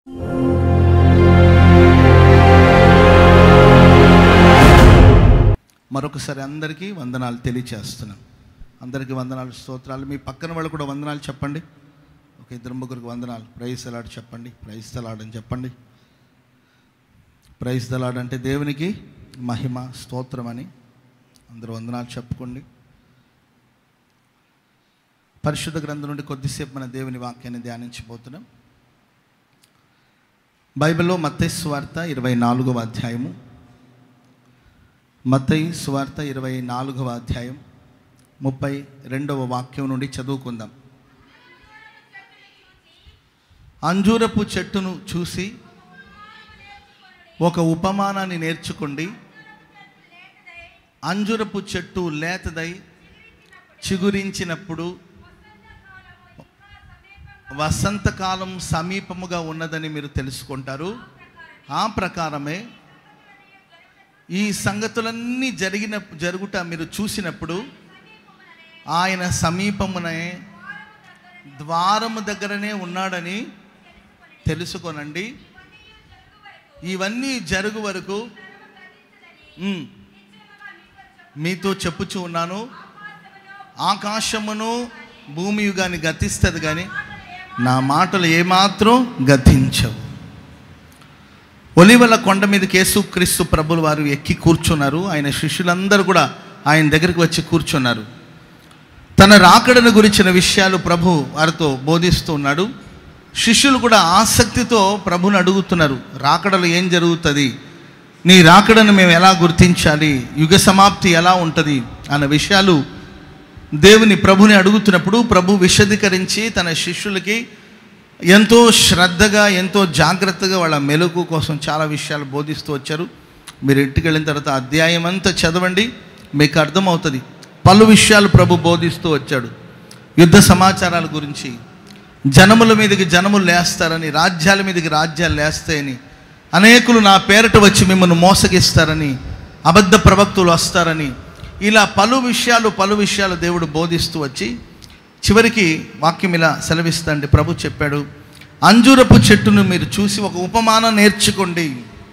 మరొకసారి అందరికీ వందనాలు తెలియచేస్తున్నాం అందరికీ వందనాలు స్తోత్రాలు మీ పక్కన వాళ్ళు కూడా వందనాలు చెప్పండి ఒక ఇద్దరు ముగ్గురికి వందనాలు ప్రైజ్ తలాడు చెప్పండి ప్రైజ్ తలాడని చెప్పండి ప్రైజ్ తలాడు అంటే దేవునికి మహిమ స్తోత్రం అని అందరూ వందనాలు చెప్పుకోండి పరిశుద్ధ గ్రంథం నుండి కొద్దిసేపు మన దేవుని వాక్యాన్ని ధ్యానించబోతున్నాం బైబిల్లో మత్తయి సువార్త ఇరవై నాలుగవ అధ్యాయము మత్తయి సువార్త ఇరవై నాలుగవ అధ్యాయం ముప్పై రెండవ వాక్యం నుండి చదువుకుందాం అంజూరపు చెట్టును చూసి ఒక ఉపమానాన్ని నేర్చుకోండి అంజూరపు చెట్టు లేతదై చిగురించినప్పుడు వసంతకాలం సమీపముగా ఉన్నదని మీరు తెలుసుకుంటారు ఆ ప్రకారమే ఈ సంగతులన్నీ జరిగిన జరుగుట మీరు చూసినప్పుడు ఆయన సమీపమునే ద్వారము దగ్గరనే ఉన్నాడని తెలుసుకొనండి ఇవన్నీ జరుగు వరకు ఉమ్, మీతో చెప్పుచూ ఉన్నాను ఆకాశమును భూమి కానీ గతిస్తుంది కానీ నా మాటలు ఏమాత్రం గతించవు ఒలివల కొండ మీద క్రీస్తు ప్రభులు వారు ఎక్కి కూర్చున్నారు ఆయన శిష్యులందరూ కూడా ఆయన దగ్గరికి వచ్చి కూర్చున్నారు తన రాకడను గురించిన విషయాలు ప్రభు వారితో బోధిస్తూ ఉన్నాడు శిష్యులు కూడా ఆసక్తితో ప్రభుని అడుగుతున్నారు రాకడలో ఏం జరుగుతుంది నీ రాకడను మేము ఎలా గుర్తించాలి యుగ సమాప్తి ఎలా ఉంటుంది అన్న విషయాలు దేవుని ప్రభుని అడుగుతున్నప్పుడు ప్రభు విశదీకరించి తన శిష్యులకి ఎంతో శ్రద్ధగా ఎంతో జాగ్రత్తగా వాళ్ళ మెలకు కోసం చాలా విషయాలు బోధిస్తూ వచ్చారు మీరు ఇంటికి వెళ్ళిన తర్వాత అధ్యాయం అంతా చదవండి మీకు అర్థమవుతుంది పలు విషయాలు ప్రభు బోధిస్తూ వచ్చాడు యుద్ధ సమాచారాల గురించి జనముల మీదకి జనములు లేస్తారని రాజ్యాల మీదకి రాజ్యాలు లేస్తాయని అనేకులు నా పేరట వచ్చి మిమ్మల్ని మోసగిస్తారని అబద్ధ ప్రవక్తులు వస్తారని ఇలా పలు విషయాలు పలు విషయాలు దేవుడు బోధిస్తూ వచ్చి చివరికి వాక్యం ఇలా సెలవిస్తండి ప్రభు చెప్పాడు అంజూరపు చెట్టును మీరు చూసి ఒక ఉపమానం నేర్చుకోండి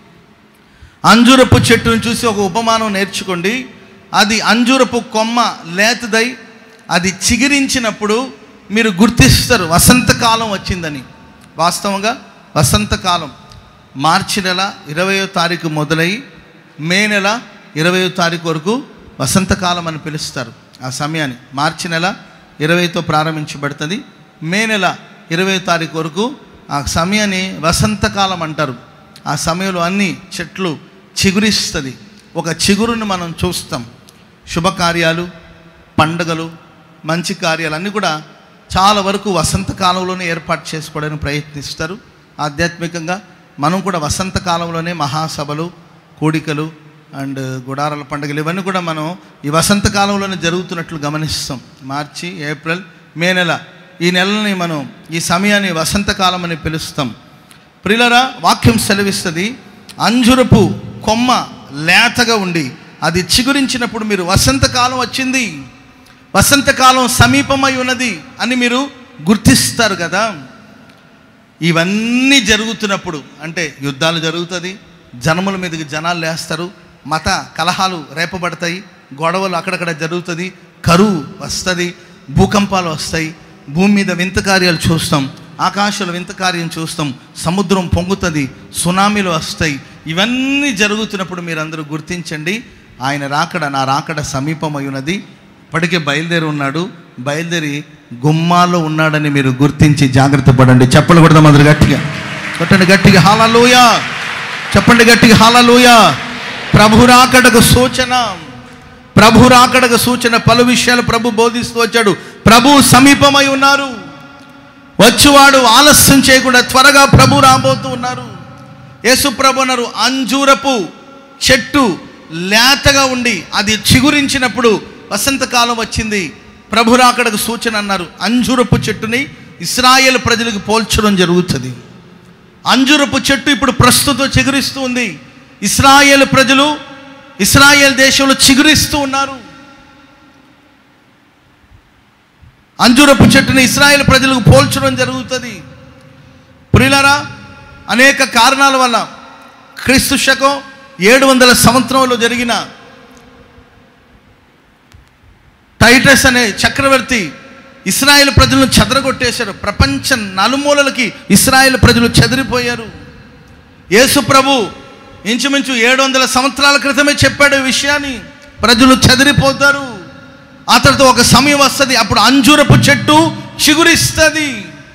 అంజూరపు చెట్టును చూసి ఒక ఉపమానం నేర్చుకోండి అది అంజూరపు కొమ్మ లేతదై అది చిగిరించినప్పుడు మీరు గుర్తిస్తారు వసంతకాలం వచ్చిందని వాస్తవంగా వసంతకాలం మార్చి నెల ఇరవయో తారీఖు మొదలై మే నెల ఇరవయో తారీఖు వరకు వసంతకాలం అని పిలుస్తారు ఆ సమయాన్ని మార్చి నెల ఇరవైతో ప్రారంభించబడుతుంది మే నెల ఇరవై తారీఖు వరకు ఆ సమయాన్ని వసంతకాలం అంటారు ఆ సమయంలో అన్ని చెట్లు చిగురిస్తుంది ఒక చిగురుని మనం చూస్తాం శుభకార్యాలు పండగలు మంచి కార్యాలు అన్నీ కూడా చాలా వరకు వసంతకాలంలోనే ఏర్పాటు చేసుకోవడానికి ప్రయత్నిస్తారు ఆధ్యాత్మికంగా మనం కూడా వసంతకాలంలోనే మహాసభలు కూడికలు అండ్ గుడారాల పండుగలు ఇవన్నీ కూడా మనం ఈ వసంతకాలంలోనే జరుగుతున్నట్లు గమనిస్తాం మార్చి ఏప్రిల్ మే నెల ఈ నెలని మనం ఈ సమయాన్ని వసంతకాలం అని పిలుస్తాం ప్రిలరా వాక్యం సెలవిస్తుంది అంజురపు కొమ్మ లేతగా ఉండి అది చిగురించినప్పుడు మీరు వసంతకాలం వచ్చింది వసంతకాలం సమీపమై ఉన్నది అని మీరు గుర్తిస్తారు కదా ఇవన్నీ జరుగుతున్నప్పుడు అంటే యుద్ధాలు జరుగుతుంది జనముల మీదకి జనాలు లేస్తారు మత కలహాలు రేపబడతాయి గొడవలు అక్కడక్కడ జరుగుతుంది కరువు వస్తుంది భూకంపాలు వస్తాయి భూమి మీద వింత కార్యాలు చూస్తాం ఆకాశంలో వింత కార్యం చూస్తాం సముద్రం పొంగుతుంది సునామీలు వస్తాయి ఇవన్నీ జరుగుతున్నప్పుడు మీరందరూ గుర్తించండి ఆయన రాకడ నా రాకడ సమీపమై ఉన్నది ఇప్పటికే బయలుదేరి ఉన్నాడు బయలుదేరి గుమ్మాలో ఉన్నాడని మీరు గుర్తించి జాగ్రత్త పడండి చెప్పలు కొడదాం అందరు గట్టిగా కొట్టండి గట్టిగా హాలలోయ చెప్పండి గట్టిగా హాలలోయ ప్రభు రాకడకు సూచన ప్రభు రాకడకు సూచన పలు విషయాలు ప్రభు బోధిస్తూ వచ్చాడు ప్రభు సమీపమై ఉన్నారు వచ్చువాడు ఆలస్యం చేయకుండా త్వరగా ప్రభు రాబోతూ ఉన్నారు యేసు ప్రభు అన్నారు అంజూరపు చెట్టు లేతగా ఉండి అది చిగురించినప్పుడు వసంతకాలం వచ్చింది ప్రభు రాకడకు సూచన అన్నారు అంజూరపు చెట్టుని ఇస్రాయేల్ ప్రజలకు పోల్చడం జరుగుతుంది అంజూరపు చెట్టు ఇప్పుడు ప్రస్తుతం చిగురిస్తూ ఉంది ఇస్రాయేల్ ప్రజలు ఇస్రాయేల్ దేశంలో చిగురిస్తూ ఉన్నారు అంజూరపు చెట్టుని ఇస్రాయేల్ ప్రజలకు పోల్చడం జరుగుతుంది ప్రియులరా అనేక కారణాల వల్ల క్రీస్తు శకం ఏడు వందల సంవత్సరంలో జరిగిన టైటస్ అనే చక్రవర్తి ఇస్రాయేల్ ప్రజలను చెదరగొట్టేశారు ప్రపంచ నలుమూలలకి ఇస్రాయేల్ ప్రజలు చెదిరిపోయారు యేసు ప్రభు ఇంచుమించు ఏడు వందల సంవత్సరాల క్రితమే చెప్పాడు ఈ విషయాన్ని ప్రజలు చెదిరిపోతారు ఆ తర్వాత ఒక సమయం వస్తుంది అప్పుడు అంజూరపు చెట్టు చిగురిస్తుంది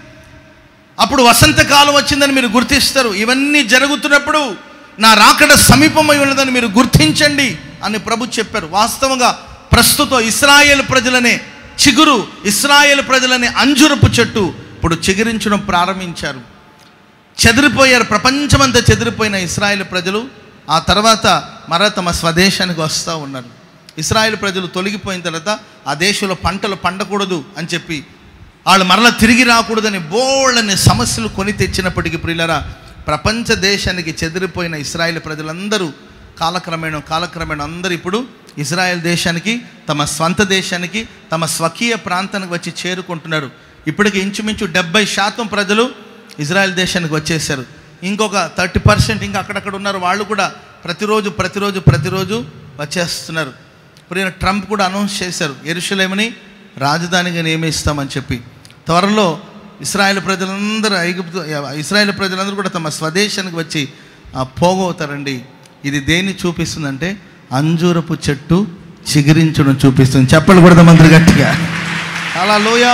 అప్పుడు వసంతకాలం వచ్చిందని మీరు గుర్తిస్తారు ఇవన్నీ జరుగుతున్నప్పుడు నా రాకడ సమీపమై ఉన్నదని మీరు గుర్తించండి అని ప్రభు చెప్పారు వాస్తవంగా ప్రస్తుతం ఇస్రాయేల్ ప్రజలనే చిగురు ఇస్రాయేల్ ప్రజలనే అంజురపు చెట్టు ఇప్పుడు చిగురించడం ప్రారంభించారు చెదిరిపోయారు ప్రపంచమంతా చెదిరిపోయిన ఇస్రాయేల్ ప్రజలు ఆ తర్వాత మరల తమ స్వదేశానికి వస్తూ ఉన్నారు ఇస్రాయేల్ ప్రజలు తొలగిపోయిన తర్వాత ఆ దేశంలో పంటలు పండకూడదు అని చెప్పి వాళ్ళు మరల తిరిగి రాకూడదని బోళ్ళని సమస్యలు కొని తెచ్చినప్పటికీ ప్రియులరా ప్రపంచ దేశానికి చెదిరిపోయిన ఇస్రాయేల్ ప్రజలందరూ కాలక్రమేణం కాలక్రమేణం అందరూ ఇప్పుడు ఇజ్రాయెల్ దేశానికి తమ స్వంత దేశానికి తమ స్వకీయ ప్రాంతానికి వచ్చి చేరుకుంటున్నారు ఇప్పటికి ఇంచుమించు డెబ్బై శాతం ప్రజలు ఇజ్రాయెల్ దేశానికి వచ్చేసారు ఇంకొక థర్టీ పర్సెంట్ ఇంకా అక్కడక్కడ ఉన్నారు వాళ్ళు కూడా ప్రతిరోజు ప్రతిరోజు ప్రతిరోజు వచ్చేస్తున్నారు ఇప్పుడు ఈయన ట్రంప్ కూడా అనౌన్స్ చేశారు ఎరుషలేమని రాజధానిగా నియమిస్తామని చెప్పి త్వరలో ఇస్రాయేల్ ప్రజలందరూ ఐగుప్తు ఇస్రాయేల్ ప్రజలందరూ కూడా తమ స్వదేశానికి వచ్చి ఆ, పోగవుతారండి ఇది దేన్ని చూపిస్తుందంటే అంజూరపు చెట్టు చిగురించడం చూపిస్తుంది చెప్పలు కూడా మంత్రి గట్టిగా అలా లోయ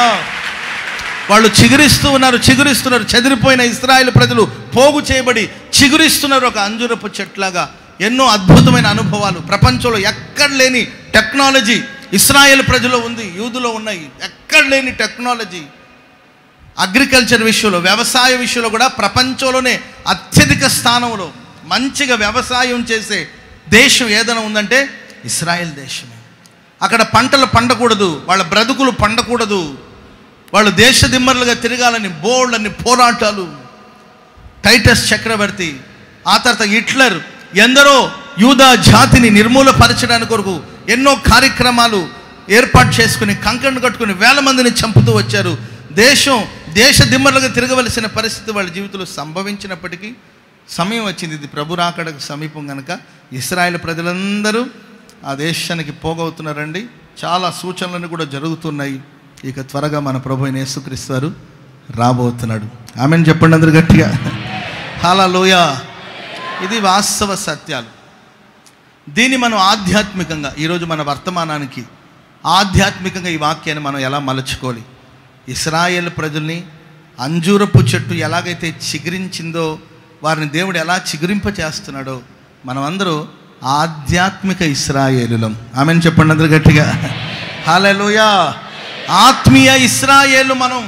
వాళ్ళు చిగురిస్తూ ఉన్నారు చిగురిస్తున్నారు చెదిరిపోయిన ఇస్రాయేల్ ప్రజలు పోగు చేయబడి చిగురిస్తున్నారు ఒక అంజురపు చెట్లాగా ఎన్నో అద్భుతమైన అనుభవాలు ప్రపంచంలో ఎక్కడ లేని టెక్నాలజీ ఇస్రాయేల్ ప్రజలో ఉంది యూదులో ఉన్నాయి ఎక్కడ లేని టెక్నాలజీ అగ్రికల్చర్ విషయంలో వ్యవసాయ విషయంలో కూడా ప్రపంచంలోనే అత్యధిక స్థానంలో మంచిగా వ్యవసాయం చేసే దేశం ఏదైనా ఉందంటే ఇస్రాయేల్ దేశమే అక్కడ పంటలు పండకూడదు వాళ్ళ బ్రతుకులు పండకూడదు వాళ్ళు దేశ దిమ్మరులుగా తిరగాలని బోల్డ్ని పోరాటాలు టైటస్ చక్రవర్తి ఆ తర్వాత హిట్లర్ ఎందరో యూదా జాతిని నిర్మూలపరచడానికి కొరకు ఎన్నో కార్యక్రమాలు ఏర్పాటు చేసుకుని కంకణం కట్టుకుని వేల మందిని చంపుతూ వచ్చారు దేశం దేశ దిమ్మరులుగా తిరగవలసిన పరిస్థితి వాళ్ళ జీవితంలో సంభవించినప్పటికీ సమయం వచ్చింది ఇది ప్రభు రాకడకు సమీపం కనుక ఇస్రాయేల్ ప్రజలందరూ ఆ దేశానికి పోగవుతున్నారండి చాలా సూచనలు కూడా జరుగుతున్నాయి ఇక త్వరగా మన ప్రభు అయిన యేసుక్రీస్తు వారు రాబోతున్నాడు ఆమెను చెప్పండి అందరు గట్టిగా హలోయ ఇది వాస్తవ సత్యాలు దీన్ని మనం ఆధ్యాత్మికంగా ఈరోజు మన వర్తమానానికి ఆధ్యాత్మికంగా ఈ వాక్యాన్ని మనం ఎలా మలుచుకోవాలి ఇస్రాయేల్ ప్రజల్ని అంజూరపు చెట్టు ఎలాగైతే చిగురించిందో వారిని దేవుడు ఎలా చిగురింప చేస్తున్నాడో మనమందరూ ఆధ్యాత్మిక ఇస్రాయేలులం ఆమెను చెప్పండి అందరు గట్టిగా హాలలోయ ఆత్మీయ ఇస్రాయేలు మనం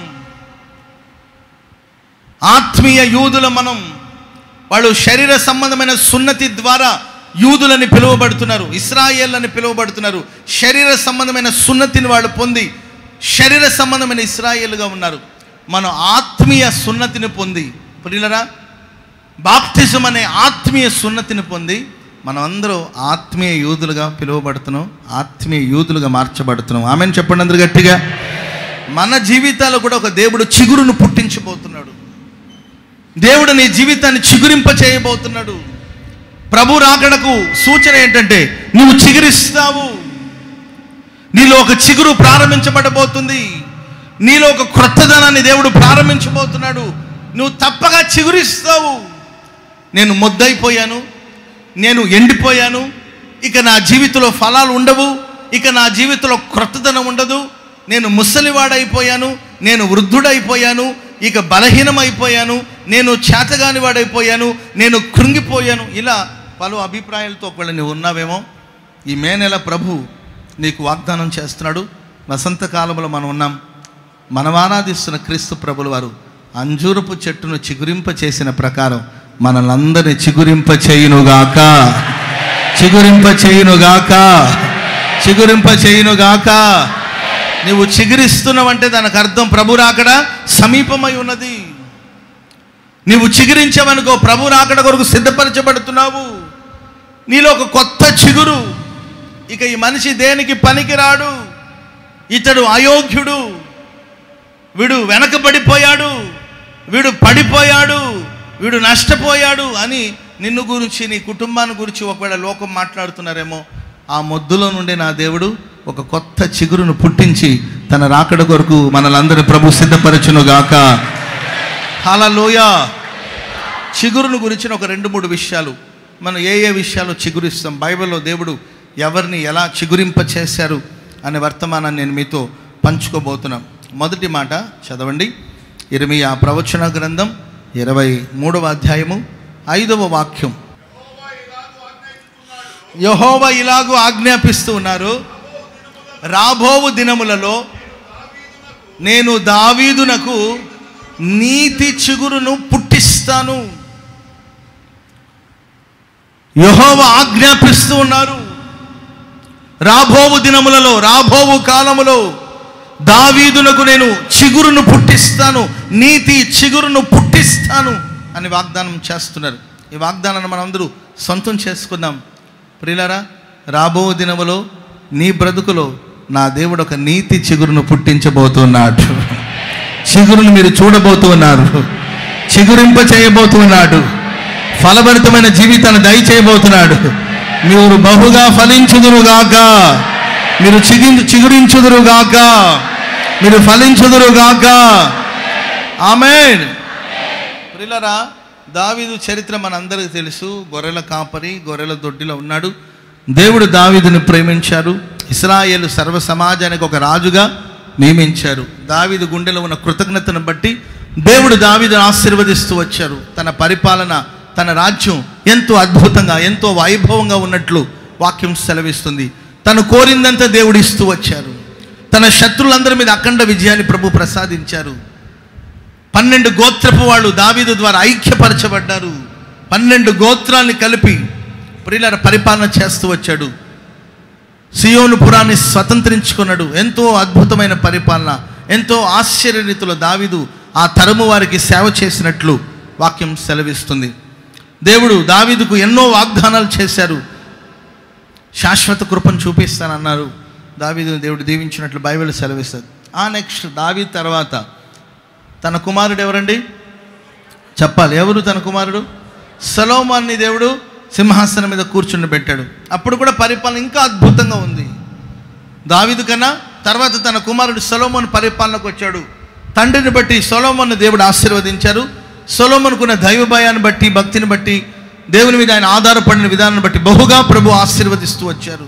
ఆత్మీయ యూదుల మనం వాళ్ళు శరీర సంబంధమైన సున్నతి ద్వారా యూదులని పిలువబడుతున్నారు ఇస్రాయేళ్ళని పిలువబడుతున్నారు శరీర సంబంధమైన సున్నతిని వాళ్ళు పొంది శరీర సంబంధమైన ఇస్రాయేలుగా ఉన్నారు మనం ఆత్మీయ సున్నతిని పొంది ప్రియులరా బాప్తిజం అనే ఆత్మీయ సున్నతిని పొంది మనం అందరూ ఆత్మీయ యూదులుగా పిలువబడుతున్నాం ఆత్మీయ యూదులుగా మార్చబడుతున్నాం ఆమెను చెప్పండి అందరు గట్టిగా మన జీవితాల్లో కూడా ఒక దేవుడు చిగురును పుట్టించబోతున్నాడు దేవుడు నీ జీవితాన్ని చిగురింప చేయబోతున్నాడు ప్రభు రాకడకు సూచన ఏంటంటే నువ్వు చిగురిస్తావు నీలో ఒక చిగురు ప్రారంభించబడబోతుంది నీలో ఒక క్రొత్తదనాన్ని దేవుడు ప్రారంభించబోతున్నాడు నువ్వు తప్పగా చిగురిస్తావు నేను మొద్దైపోయాను నేను ఎండిపోయాను ఇక నా జీవితంలో ఫలాలు ఉండవు ఇక నా జీవితంలో క్రొత్తదనం ఉండదు నేను ముసలివాడైపోయాను నేను వృద్ధుడైపోయాను ఇక బలహీనమైపోయాను నేను చేతగాని వాడైపోయాను నేను కృంగిపోయాను ఇలా పలు అభిప్రాయాలతో ఒకవేళ నువ్వు ఉన్నావేమో ఈ మే నెల ప్రభు నీకు వాగ్దానం చేస్తున్నాడు వసంతకాలంలో మనం ఉన్నాం మనం ఆరాధిస్తున్న క్రీస్తు ప్రభుల వారు అంజూరపు చెట్టును చిగురింప చేసిన ప్రకారం మనలందరినీ చిగురింప చేయునుగాక చిగురింప చేయునుగాక చిగురింప చేయునుగాక నువ్వు చిగురిస్తున్నావంటే దానికి అర్థం ప్రభు రాకడ సమీపమై ఉన్నది నీవు చిగురించావనుకో ప్రభు రాకడ కొరకు సిద్ధపరచబడుతున్నావు నీలో ఒక కొత్త చిగురు ఇక ఈ మనిషి దేనికి పనికిరాడు ఇతడు అయోగ్యుడు వీడు వెనకబడిపోయాడు వీడు పడిపోయాడు వీడు నష్టపోయాడు అని నిన్ను గురించి నీ కుటుంబాన్ని గురించి ఒకవేళ లోకం మాట్లాడుతున్నారేమో ఆ మొద్దులో నుండి నా దేవుడు ఒక కొత్త చిగురును పుట్టించి తన రాకడ కొరకు మనలందరి ప్రభు సిద్ధపరచును గాక హలలోయ చిగురును గురించిన ఒక రెండు మూడు విషయాలు మనం ఏ ఏ విషయాలు చిగురిస్తాం బైబిల్లో దేవుడు ఎవరిని ఎలా చిగురింప చేశారు అనే వర్తమానాన్ని నేను మీతో పంచుకోబోతున్నాం మొదటి మాట చదవండి ఇరవై ఆ ప్రవచన గ్రంథం ఇరవై మూడవ అధ్యాయము ఐదవ వాక్యం యహోవ ఇలాగూ ఆజ్ఞాపిస్తూ ఉన్నారు రాబోవు దినములలో నేను దావీదునకు నీతి చిగురును పుట్టిస్తాను యహోవ ఆజ్ఞాపిస్తూ ఉన్నారు రాబోవు దినములలో రాబోవు కాలములో దావీదునకు నేను చిగురును పుట్టిస్తాను నీతి చిగురును పుట్టిస్తాను అని వాగ్దానం చేస్తున్నారు ఈ వాగ్దానాన్ని మనందరూ సొంతం చేసుకుందాం ప్రియులారా రాబో దినములో నీ బ్రతుకులో నా దేవుడు ఒక నీతి చిగురును పుట్టించబోతున్నాడు చిగురును మీరు చూడబోతున్నారు చిగురింప చేయబోతున్నాడు ఫలభరితమైన జీవితాన్ని దయచేయబోతున్నాడు మీరు బహుగా ఫలించుదురుగాక మీరు చిగి చిగురించుదురుగాక మీరు ఫలించుదురుగాక ఆమెన్ ప్రిలరా దావీదు చరిత్ర మనందరికీ తెలుసు గొర్రెల కాపరి గొర్రెల దొడ్డిలో ఉన్నాడు దేవుడు దావీదుని ప్రేమించారు ఇస్రాయేలు సర్వ సమాజానికి ఒక రాజుగా నియమించారు దావీదు గుండెలో ఉన్న కృతజ్ఞతను బట్టి దేవుడు దావీదును ఆశీర్వదిస్తూ వచ్చారు తన పరిపాలన తన రాజ్యం ఎంతో అద్భుతంగా ఎంతో వైభవంగా ఉన్నట్లు వాక్యం సెలవిస్తుంది తను కోరిందంతా దేవుడు ఇస్తూ వచ్చారు తన శత్రులందరి మీద అఖండ విజయాన్ని ప్రభు ప్రసాదించారు పన్నెండు గోత్రపు వాళ్ళు దావీదు ద్వారా ఐక్యపరచబడ్డారు పన్నెండు గోత్రాల్ని కలిపి ప్రియుల పరిపాలన చేస్తూ వచ్చాడు సియోను పురాన్ని స్వతంత్రించుకున్నాడు ఎంతో అద్భుతమైన పరిపాలన ఎంతో ఆశ్చర్య రీతిలో దావీదు ఆ తరము వారికి సేవ చేసినట్లు వాక్యం సెలవిస్తుంది దేవుడు దావీదుకు ఎన్నో వాగ్దానాలు చేశారు శాశ్వత కృపను చూపిస్తానన్నారు దావీదు దేవుడు దీవించినట్లు బైబిల్ సెలవిస్తుంది ఆ నెక్స్ట్ దావీ తర్వాత తన కుమారుడు ఎవరండి చెప్పాలి ఎవరు తన కుమారుడు సలోమాన్ని దేవుడు సింహాసనం మీద కూర్చుని పెట్టాడు అప్పుడు కూడా పరిపాలన ఇంకా అద్భుతంగా ఉంది దావీదు కన్నా తర్వాత తన కుమారుడు సొలోమోన్ పరిపాలనకు వచ్చాడు తండ్రిని బట్టి సొలోమోన్ను దేవుడు ఆశీర్వదించారు సొలోమోనుకున్న దైవ భయాన్ని బట్టి భక్తిని బట్టి దేవుని మీద ఆయన ఆధారపడిన విధానాన్ని బట్టి బహుగా ప్రభు ఆశీర్వదిస్తూ వచ్చారు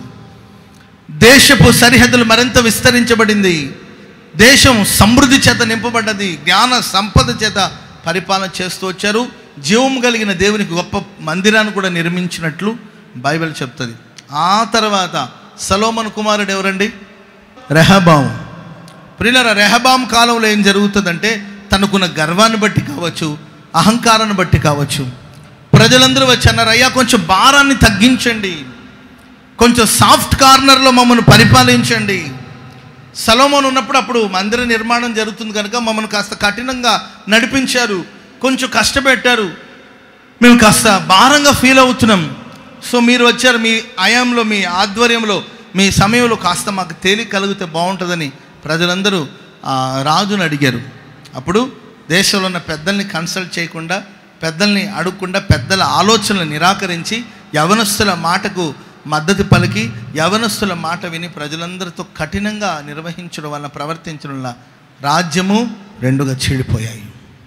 దేశపు సరిహద్దులు మరింత విస్తరించబడింది దేశం సమృద్ధి చేత నింపబడ్డది జ్ఞాన సంపద చేత పరిపాలన చేస్తూ వచ్చారు జీవం కలిగిన దేవునికి గొప్ప మందిరాన్ని కూడా నిర్మించినట్లు బైబిల్ చెప్తుంది ఆ తర్వాత సలోమన్ కుమారుడు ఎవరండి రెహబాం ప్రియులర రెహబాం కాలంలో ఏం జరుగుతుందంటే తనకున్న గర్వాన్ని బట్టి కావచ్చు అహంకారాన్ని బట్టి కావచ్చు ప్రజలందరూ వచ్చి అన్నారు అయ్యా కొంచెం భారాన్ని తగ్గించండి కొంచెం సాఫ్ట్ కార్నర్లో మమ్మల్ని పరిపాలించండి సలోమోన్ ఉన్నప్పుడు అప్పుడు మందిర నిర్మాణం జరుగుతుంది కనుక మమ్మల్ని కాస్త కఠినంగా నడిపించారు కొంచెం కష్టపెట్టారు మేము కాస్త భారంగా ఫీల్ అవుతున్నాం సో మీరు వచ్చారు మీ అయంలో మీ ఆధ్వర్యంలో మీ సమయంలో కాస్త మాకు తేలిక కలిగితే బాగుంటుందని ప్రజలందరూ ఆ రాజును అడిగారు అప్పుడు దేశంలో ఉన్న పెద్దల్ని కన్సల్ట్ చేయకుండా పెద్దల్ని అడగకుండా పెద్దల ఆలోచనలు నిరాకరించి యవనస్తుల మాటకు మద్దతు పలికి యవనస్తుల మాట విని ప్రజలందరితో కఠినంగా నిర్వహించడం వల్ల ప్రవర్తించడం వల్ల రాజ్యము రెండుగా చీలిపోయాయి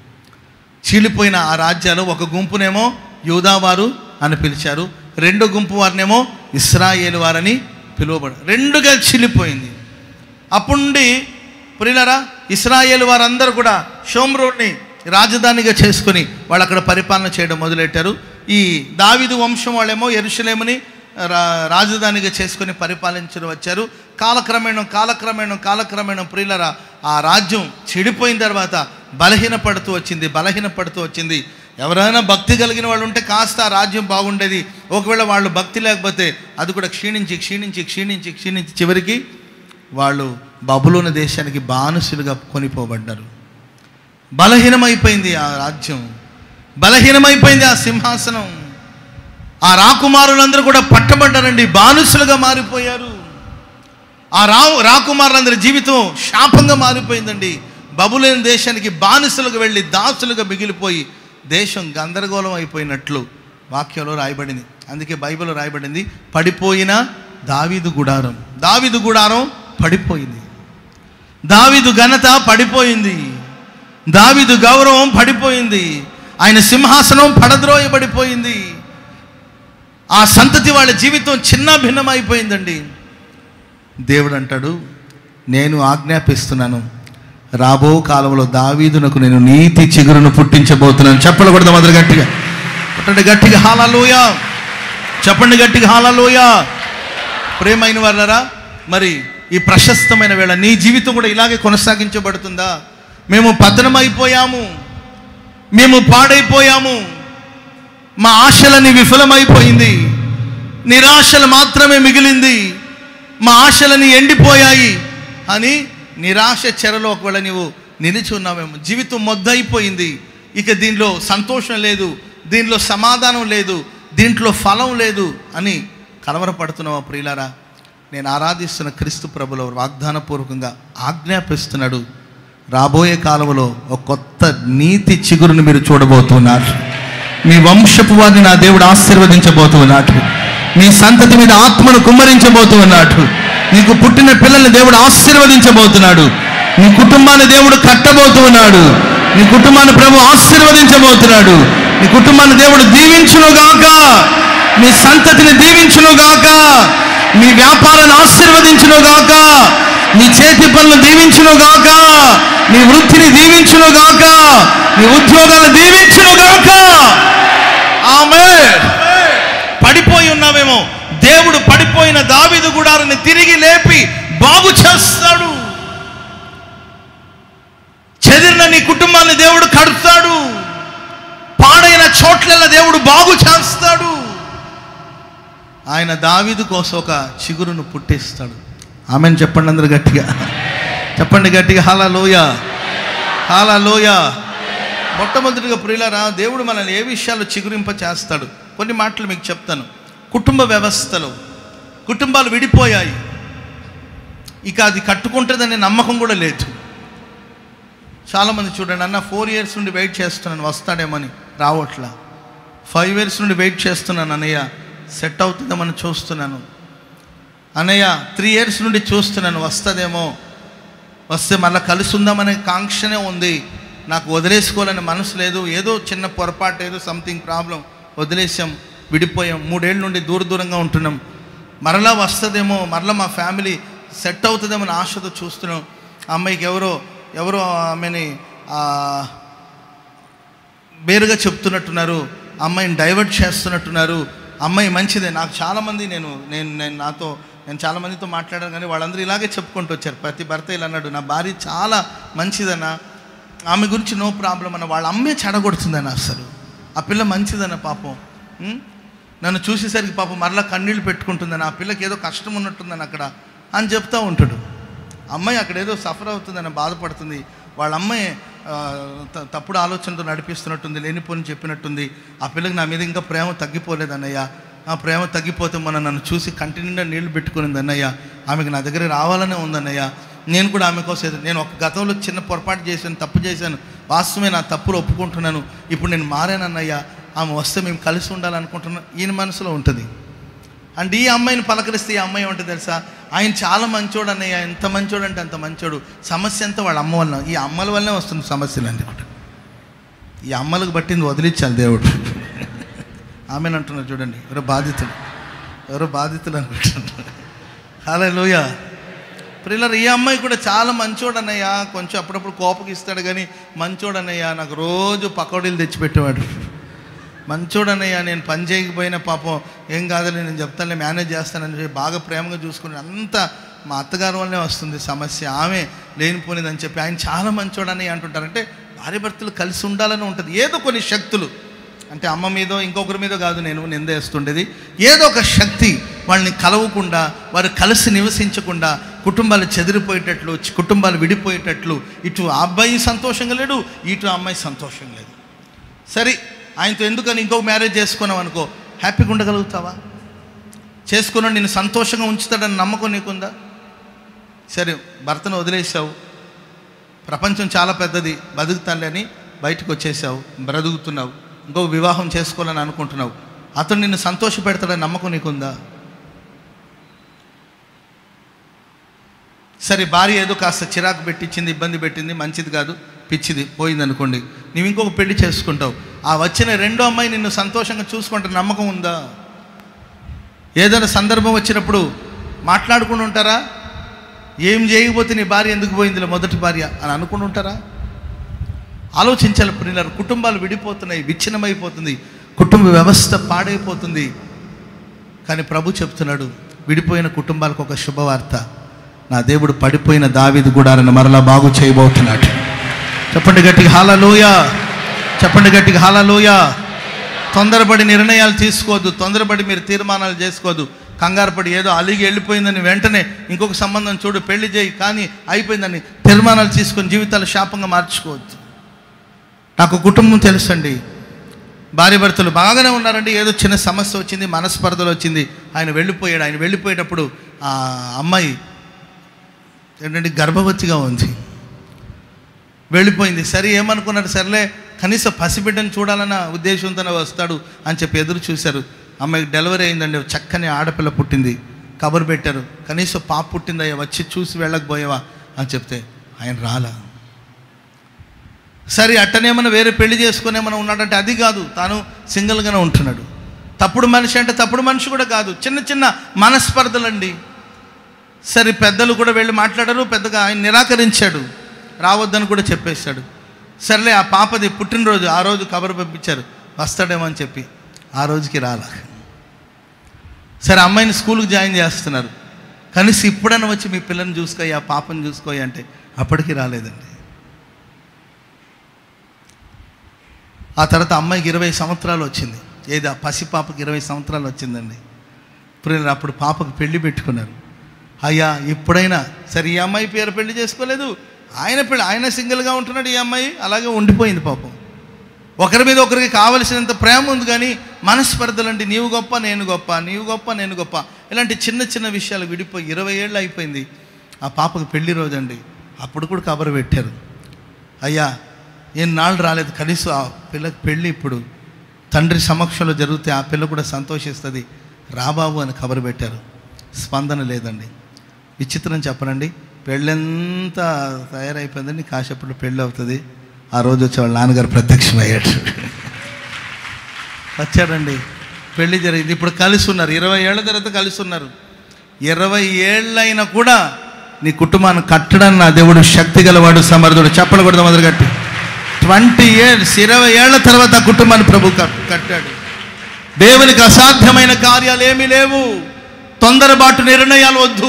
చీలిపోయిన ఆ రాజ్యాలు ఒక గుంపునేమో యూదావారు అని పిలిచారు రెండో గుంపు వారినేమో ఇస్రాయేల్ వారని పిలువబడు రెండుగా చీలిపోయింది అప్పుడు నుండి ప్రియులరా ఇస్రాయేల్ వారందరూ కూడా షోమ్రోడ్ని రాజధానిగా చేసుకొని వాళ్ళు అక్కడ పరిపాలన చేయడం మొదలెట్టారు ఈ దావిదు వంశం వాళ్ళేమో ఎరుషలేముని రా రాజధానిగా చేసుకొని పరిపాలించడం వచ్చారు కాలక్రమేణం కాలక్రమేణం కాలక్రమేణం ప్రియులరా ఆ రాజ్యం చెడిపోయిన తర్వాత బలహీనపడుతూ వచ్చింది బలహీనపడుతూ వచ్చింది ఎవరైనా భక్తి కలిగిన వాళ్ళు ఉంటే కాస్త ఆ రాజ్యం బాగుండేది ఒకవేళ వాళ్ళు భక్తి లేకపోతే అది కూడా క్షీణించి క్షీణించి క్షీణించి క్షీణించి చివరికి వాళ్ళు బబులోని దేశానికి బానిసలుగా కొనిపోబడ్డారు బలహీనమైపోయింది ఆ రాజ్యం బలహీనమైపోయింది ఆ సింహాసనం ఆ రాకుమారులందరూ కూడా పట్టబడ్డారండి బానిసలుగా మారిపోయారు ఆ రా రాకుమారులందరి జీవితం శాపంగా మారిపోయిందండి బబులేని దేశానికి బానిసలుగా వెళ్ళి దాసులుగా మిగిలిపోయి దేశం గందరగోళం అయిపోయినట్లు వాక్యంలో రాయబడింది అందుకే బైబిల్లో రాయబడింది పడిపోయిన దావీదు గుడారం దావీదు గుడారం పడిపోయింది దావీదు ఘనత పడిపోయింది దావీదు గౌరవం పడిపోయింది ఆయన సింహాసనం పడద్రోయబడిపోయింది ఆ సంతతి వాళ్ళ జీవితం చిన్న భిన్నమైపోయిందండి దేవుడు అంటాడు నేను ఆజ్ఞాపిస్తున్నాను రాబో కాలంలో దావీదునకు నేను నీతి చిగురును పుట్టించబోతున్నాను చెప్పలు కూడా మొదలు గట్టిగా చెప్పండి గట్టిగా హాలలోయ చెప్పండి గట్టిగా హాలలోయ ప్రేమైన వాళ్ళరా మరి ఈ ప్రశస్తమైన వేళ నీ జీవితం కూడా ఇలాగే కొనసాగించబడుతుందా మేము పతనమైపోయాము మేము పాడైపోయాము మా ఆశలని విఫలమైపోయింది నిరాశలు మాత్రమే మిగిలింది మా ఆశలని ఎండిపోయాయి అని నిరాశ చెరలో ఒకవేళ నీవు నిలిచి ఉన్నావేమో జీవితం మొద్దయిపోయింది ఇక దీనిలో సంతోషం లేదు దీనిలో సమాధానం లేదు దీంట్లో ఫలం లేదు అని కలవరపడుతున్నావా ప్రియులారా నేను ఆరాధిస్తున్న క్రీస్తు ప్రభులో వాగ్దానపూర్వకంగా ఆజ్ఞాపిస్తున్నాడు రాబోయే కాలంలో ఒక కొత్త నీతి చిగురుని మీరు చూడబోతున్నారు మీ వంశపు వారిని నా దేవుడు ఆశీర్వదించబోతున్నాడు మీ సంతతి మీద ఆత్మను కుమ్మరించబోతున్నాడు నీకు పుట్టిన పిల్లల్ని దేవుడు ఆశీర్వదించబోతున్నాడు నీ కుటుంబాన్ని దేవుడు కట్టబోతున్నాడు నీ కుటుంబాన్ని ప్రభు ఆశీర్వదించబోతున్నాడు నీ కుటుంబాన్ని దేవుడు దీవించునుగాక మీ సంతతిని దీవించునుగాక మీ వ్యాపారాన్ని ఆశీర్వదించునుగాక నీ చేతి పనులు దీవించునుగాక నీ వృత్తిని దీవించునుగాక నీ ఉద్యోగాలను దీవించునుగాక ఆమె పడిపోయి ఉన్నామేమో దేవుడు పడిపోయిన దావీదు గుడారాన్ని తిరిగి లేపి బాగు చేస్తాడు చెదిరిన నీ కుటుంబాన్ని దేవుడు కడుతాడు పాడైన చోట్ల దేవుడు బాగు చేస్తాడు ఆయన దావీదు కోసం ఒక చిగురును పుట్టిస్తాడు ఆమెను చెప్పండి అందరు గట్టిగా చెప్పండి గట్టిగా హాలా లోయ హాలా లోయ మొట్టమొదటిగా ప్రియులారా దేవుడు మనల్ని ఏ విషయాలు చిగురింప చేస్తాడు కొన్ని మాటలు మీకు చెప్తాను కుటుంబ వ్యవస్థలో కుటుంబాలు విడిపోయాయి ఇక అది కట్టుకుంటుందనే నమ్మకం కూడా లేదు చాలామంది చూడండి అన్న ఫోర్ ఇయర్స్ నుండి వెయిట్ చేస్తున్నాను వస్తాడేమని రావట్లా ఫైవ్ ఇయర్స్ నుండి వెయిట్ చేస్తున్నాను అన్నయ్య సెట్ అవుతుందేమని చూస్తున్నాను అన్నయ్య త్రీ ఇయర్స్ నుండి చూస్తున్నాను వస్తుందేమో వస్తే మళ్ళీ కలిసి ఉందామనే కాంక్షనే ఉంది నాకు వదిలేసుకోవాలనే మనసు లేదు ఏదో చిన్న పొరపాటు ఏదో సంథింగ్ ప్రాబ్లం వదిలేసాం విడిపోయాం మూడేళ్ళ నుండి దూర దూరంగా ఉంటున్నాం మరలా వస్తుందేమో మరలా మా ఫ్యామిలీ సెట్ అవుతుందేమో అని ఆశతో చూస్తున్నాం ఆ అమ్మాయికి ఎవరో ఎవరో ఆమెని ఆ, వేరుగా చెప్తున్నట్టున్నారు అమ్మాయిని డైవర్ట్ చేస్తున్నట్టున్నారు అమ్మాయి మంచిదే నాకు చాలామంది నేను నేను నేను నాతో నేను చాలామందితో మాట్లాడాను కానీ వాళ్ళందరూ ఇలాగే చెప్పుకుంటూ వచ్చారు ప్రతి భర్త ఇలా అన్నాడు నా భార్య చాలా మంచిదన్న ఆమె గురించి నో ప్రాబ్లం అన్న వాళ్ళ అమ్మే చెడగొడుతుందన్న అసలు ఆ పిల్ల మంచిదన్న పాపం ఉం? నన్ను చూసేసరికి పాపం మరలా కన్నీళ్ళు పెట్టుకుంటుందని ఆ పిల్లకి ఏదో కష్టం ఉన్నట్టుందని అక్కడ అని చెప్తా ఉంటాడు అమ్మాయి అక్కడ ఏదో సఫర్ అవుతుందని బాధపడుతుంది వాళ్ళ అమ్మాయి ఆ, త- తప్పుడు ఆలోచనతో నడిపిస్తున్నట్టుంది లేనిపోని చెప్పినట్టుంది ఆ పిల్లకి నా మీద ఇంకా ప్రేమ తగ్గిపోలేదు అన్నయ్య ఆ ప్రేమ తగ్గిపోతే మొన్న నన్ను చూసి కంటి నిండా నీళ్లు పెట్టుకునింది అన్నయ్య ఆమెకి నా దగ్గర రావాలనే ఉందన్నయ్య నేను కూడా ఆమె కోసం ఎదురు- నేను ఒక గతంలో చిన్న పొరపాటు చేశాను తప్పు చేశాను వాస్తవమే నా తప్పులు ఒప్పుకుంటున్నాను ఇప్పుడు నేను మారానన్నయ్య ఆమె వస్తే మేము కలిసి ఉండాలనుకుంటున్నాను ఈయన మనసులో ఉంటుంది అండ్ ఈ అమ్మాయిని పలకరిస్తే ఈ అమ్మాయి ఉంటుంది తెలుసా ఆయన చాలా మంచోడు అన్నయ్య ఎంత మంచోడు అంటే అంత మంచోడు సమస్య అంతా వాళ్ళ అమ్మ వల్ల ఈ అమ్మల వల్లనే వస్తుంది సమస్యలు అన్నీ కూడా ఈ అమ్మలకు పట్టింది వదిలించాలి దేవుడు ఆమెను అంటున్నారు చూడండి ఎవరో బాధితులు ఎవరో బాధితులు అనుకుంటున్నారు హలో లోయ ప్రిల్లర్ ఈ అమ్మాయి కూడా చాలా మంచోడు అన్నయ్య కొంచెం అప్పుడప్పుడు కోపకి ఇస్తాడు కానీ మంచోడు అన్నయ్య నాకు రోజు పకోడీలు తెచ్చిపెట్టేవాడు మంచోడనయ్యా నేను పని చేయకపోయినా పాపం ఏం కాదులే నేను చెప్తానులే మేనేజ్ చేస్తానని చెప్పి బాగా ప్రేమగా చూసుకుని అంతా మా అత్తగారు వల్లనే వస్తుంది సమస్య ఆమె లేనిపోనిదని చెప్పి ఆయన చాలా మంచోడని అంటుంటారు అంటే భార్య భర్తలు కలిసి ఉండాలని ఉంటుంది ఏదో కొన్ని శక్తులు అంటే అమ్మ మీదో ఇంకొకరి మీదో కాదు నేను నిందేస్తుండేది ఏదో ఒక శక్తి వాళ్ళని కలవకుండా వారు కలిసి నివసించకుండా కుటుంబాలు చెదిరిపోయేటట్లు కుటుంబాలు విడిపోయేటట్లు ఇటు ఆ అబ్బాయి సంతోషంగా లేడు ఇటు ఆ అమ్మాయి సంతోషంగా లేదు సరే ఆయనతో ఎందుకని ఇంకొక మ్యారేజ్ చేసుకున్నావు అనుకో హ్యాపీగా ఉండగలుగుతావా చేసుకున్నాడు నేను సంతోషంగా ఉంచుతాడని నమ్మకం నీకుందా సరే భర్తను వదిలేసావు ప్రపంచం చాలా పెద్దది బతుకుతానులే అని బయటకు వచ్చేసావు బ్రతుకుతున్నావు ఇంకొక వివాహం చేసుకోవాలని అనుకుంటున్నావు అతను నిన్ను సంతోష పెడతాడని నమ్మకం నీకుందా సరే భార్య ఏదో కాస్త చిరాకు పెట్టించింది ఇబ్బంది పెట్టింది మంచిది కాదు పిచ్చిది పోయింది అనుకోండి నువ్వు ఇంకొక పెళ్లి చేసుకుంటావు ఆ వచ్చిన రెండో అమ్మాయి నిన్ను సంతోషంగా చూసుకుంటే నమ్మకం ఉందా ఏదైనా సందర్భం వచ్చినప్పుడు మాట్లాడుకుని ఉంటారా ఏం చేయకపోతే నీ భార్య ఎందుకు పోయిందిలే మొదటి భార్య అని అనుకుని ఉంటారా ఆలోచించాలి ప్రియులారు కుటుంబాలు విడిపోతున్నాయి విచ్ఛిన్నమైపోతుంది కుటుంబ వ్యవస్థ పాడైపోతుంది కానీ ప్రభు చెప్తున్నాడు విడిపోయిన కుటుంబాలకు ఒక శుభవార్త నా దేవుడు పడిపోయిన దావిది గుడారని మరలా బాగు చేయబోతున్నాడు చెప్పండి గట్టిగా హాలలోయ చెప్పండి గట్టిగా హాలలోయ తొందరపడి నిర్ణయాలు తీసుకోవద్దు తొందరపడి మీరు తీర్మానాలు చేసుకోవద్దు కంగారుపడి ఏదో అలిగి వెళ్ళిపోయిందని వెంటనే ఇంకొక సంబంధం చూడు పెళ్లి చేయి కానీ అయిపోయిందని తీర్మానాలు తీసుకొని జీవితాలు శాపంగా మార్చుకోవద్దు నాకు కుటుంబం తెలుసండి భార్య భర్తలు బాగానే ఉన్నారండి ఏదో చిన్న సమస్య వచ్చింది మనస్పర్ధలు వచ్చింది ఆయన వెళ్ళిపోయాడు ఆయన వెళ్ళిపోయేటప్పుడు ఆ అమ్మాయి ఏంటంటే గర్భవతిగా ఉంది వెళ్ళిపోయింది సరే ఏమనుకున్నారు సర్లే కనీసం పసిబిడ్డను చూడాలన్న ఉద్దేశంతోనే వస్తాడు అని చెప్పి ఎదురు చూశారు అమ్మాయికి డెలివరీ అయిందండి చక్కని ఆడపిల్ల పుట్టింది కబురు పెట్టారు కనీసం పాప పుట్టిందయ్యా వచ్చి చూసి వెళ్ళకపోయావా అని చెప్తే ఆయన రాలా సరే అట్టనేమన్నా వేరే పెళ్లి చేసుకుని ఏమైనా ఉన్నాడంటే అది కాదు తాను సింగిల్గానే ఉంటున్నాడు తప్పుడు మనిషి అంటే తప్పుడు మనిషి కూడా కాదు చిన్న చిన్న మనస్పర్ధలండి సరే పెద్దలు కూడా వెళ్ళి మాట్లాడారు పెద్దగా ఆయన నిరాకరించాడు రావద్దని కూడా చెప్పేశాడు సర్లే ఆ పాపది పుట్టినరోజు ఆ రోజు కబరు పంపించారు వస్తాడేమో అని చెప్పి ఆ రోజుకి రాలా సరే అమ్మాయిని స్కూల్కి జాయిన్ చేస్తున్నారు కనీసం ఇప్పుడైనా వచ్చి మీ పిల్లని చూసుకోయి ఆ పాపని చూసుకోయి అంటే అప్పటికి రాలేదండి ఆ తర్వాత అమ్మాయికి ఇరవై సంవత్సరాలు వచ్చింది ఏది ఆ పసిపాపకి ఇరవై సంవత్సరాలు వచ్చిందండి ఇప్పుడు అప్పుడు పాపకు పెళ్లి పెట్టుకున్నారు అయ్యా ఇప్పుడైనా సరే ఈ అమ్మాయి పేరు పెళ్లి చేసుకోలేదు ఆయన పెళ్లి ఆయన సింగిల్గా ఉంటున్నాడు ఈ అమ్మాయి అలాగే ఉండిపోయింది పాపం ఒకరి మీద ఒకరికి కావలసినంత ప్రేమ ఉంది కానీ మనస్పర్ధలండి నీవు గొప్ప నేను గొప్ప నీవు గొప్ప నేను గొప్ప ఇలాంటి చిన్న చిన్న విషయాలు విడిపోయి ఇరవై ఏళ్ళు అయిపోయింది ఆ పాపకు పెళ్లి రోజండి అప్పుడు కూడా కబరు పెట్టారు అయ్యా ఎన్నాళ్ళు రాలేదు కనీసం ఆ పిల్లకి పెళ్ళి ఇప్పుడు తండ్రి సమక్షంలో జరిగితే ఆ పిల్ల కూడా సంతోషిస్తుంది రాబాబు అని కబరు పెట్టారు స్పందన లేదండి విచిత్రం చెప్పనండి పెళ్ళెంత తయారైపోయిందండి కాసేపట్లో పెళ్ళి అవుతుంది ఆ రోజు వచ్చి వాళ్ళ నాన్నగారు ప్రత్యక్షమయ్యాడు వచ్చాడండి పెళ్లి జరిగింది ఇప్పుడు కలిసి ఉన్నారు ఇరవై ఏళ్ళ తర్వాత కలిసి ఉన్నారు ఇరవై ఏళ్ళైనా కూడా నీ కుటుంబాన్ని కట్టడానికి నా దేవుడు శక్తి గలవాడు సమర్థుడు చెప్పకూడదు మొదలు కట్టి ట్వంటీ ఇయర్స్ ఇరవై ఏళ్ల తర్వాత ఆ కుటుంబాన్ని ప్రభు కట్- కట్టాడు దేవునికి అసాధ్యమైన కార్యాలు ఏమీ లేవు తొందరబాటు నిర్ణయాలు వద్దు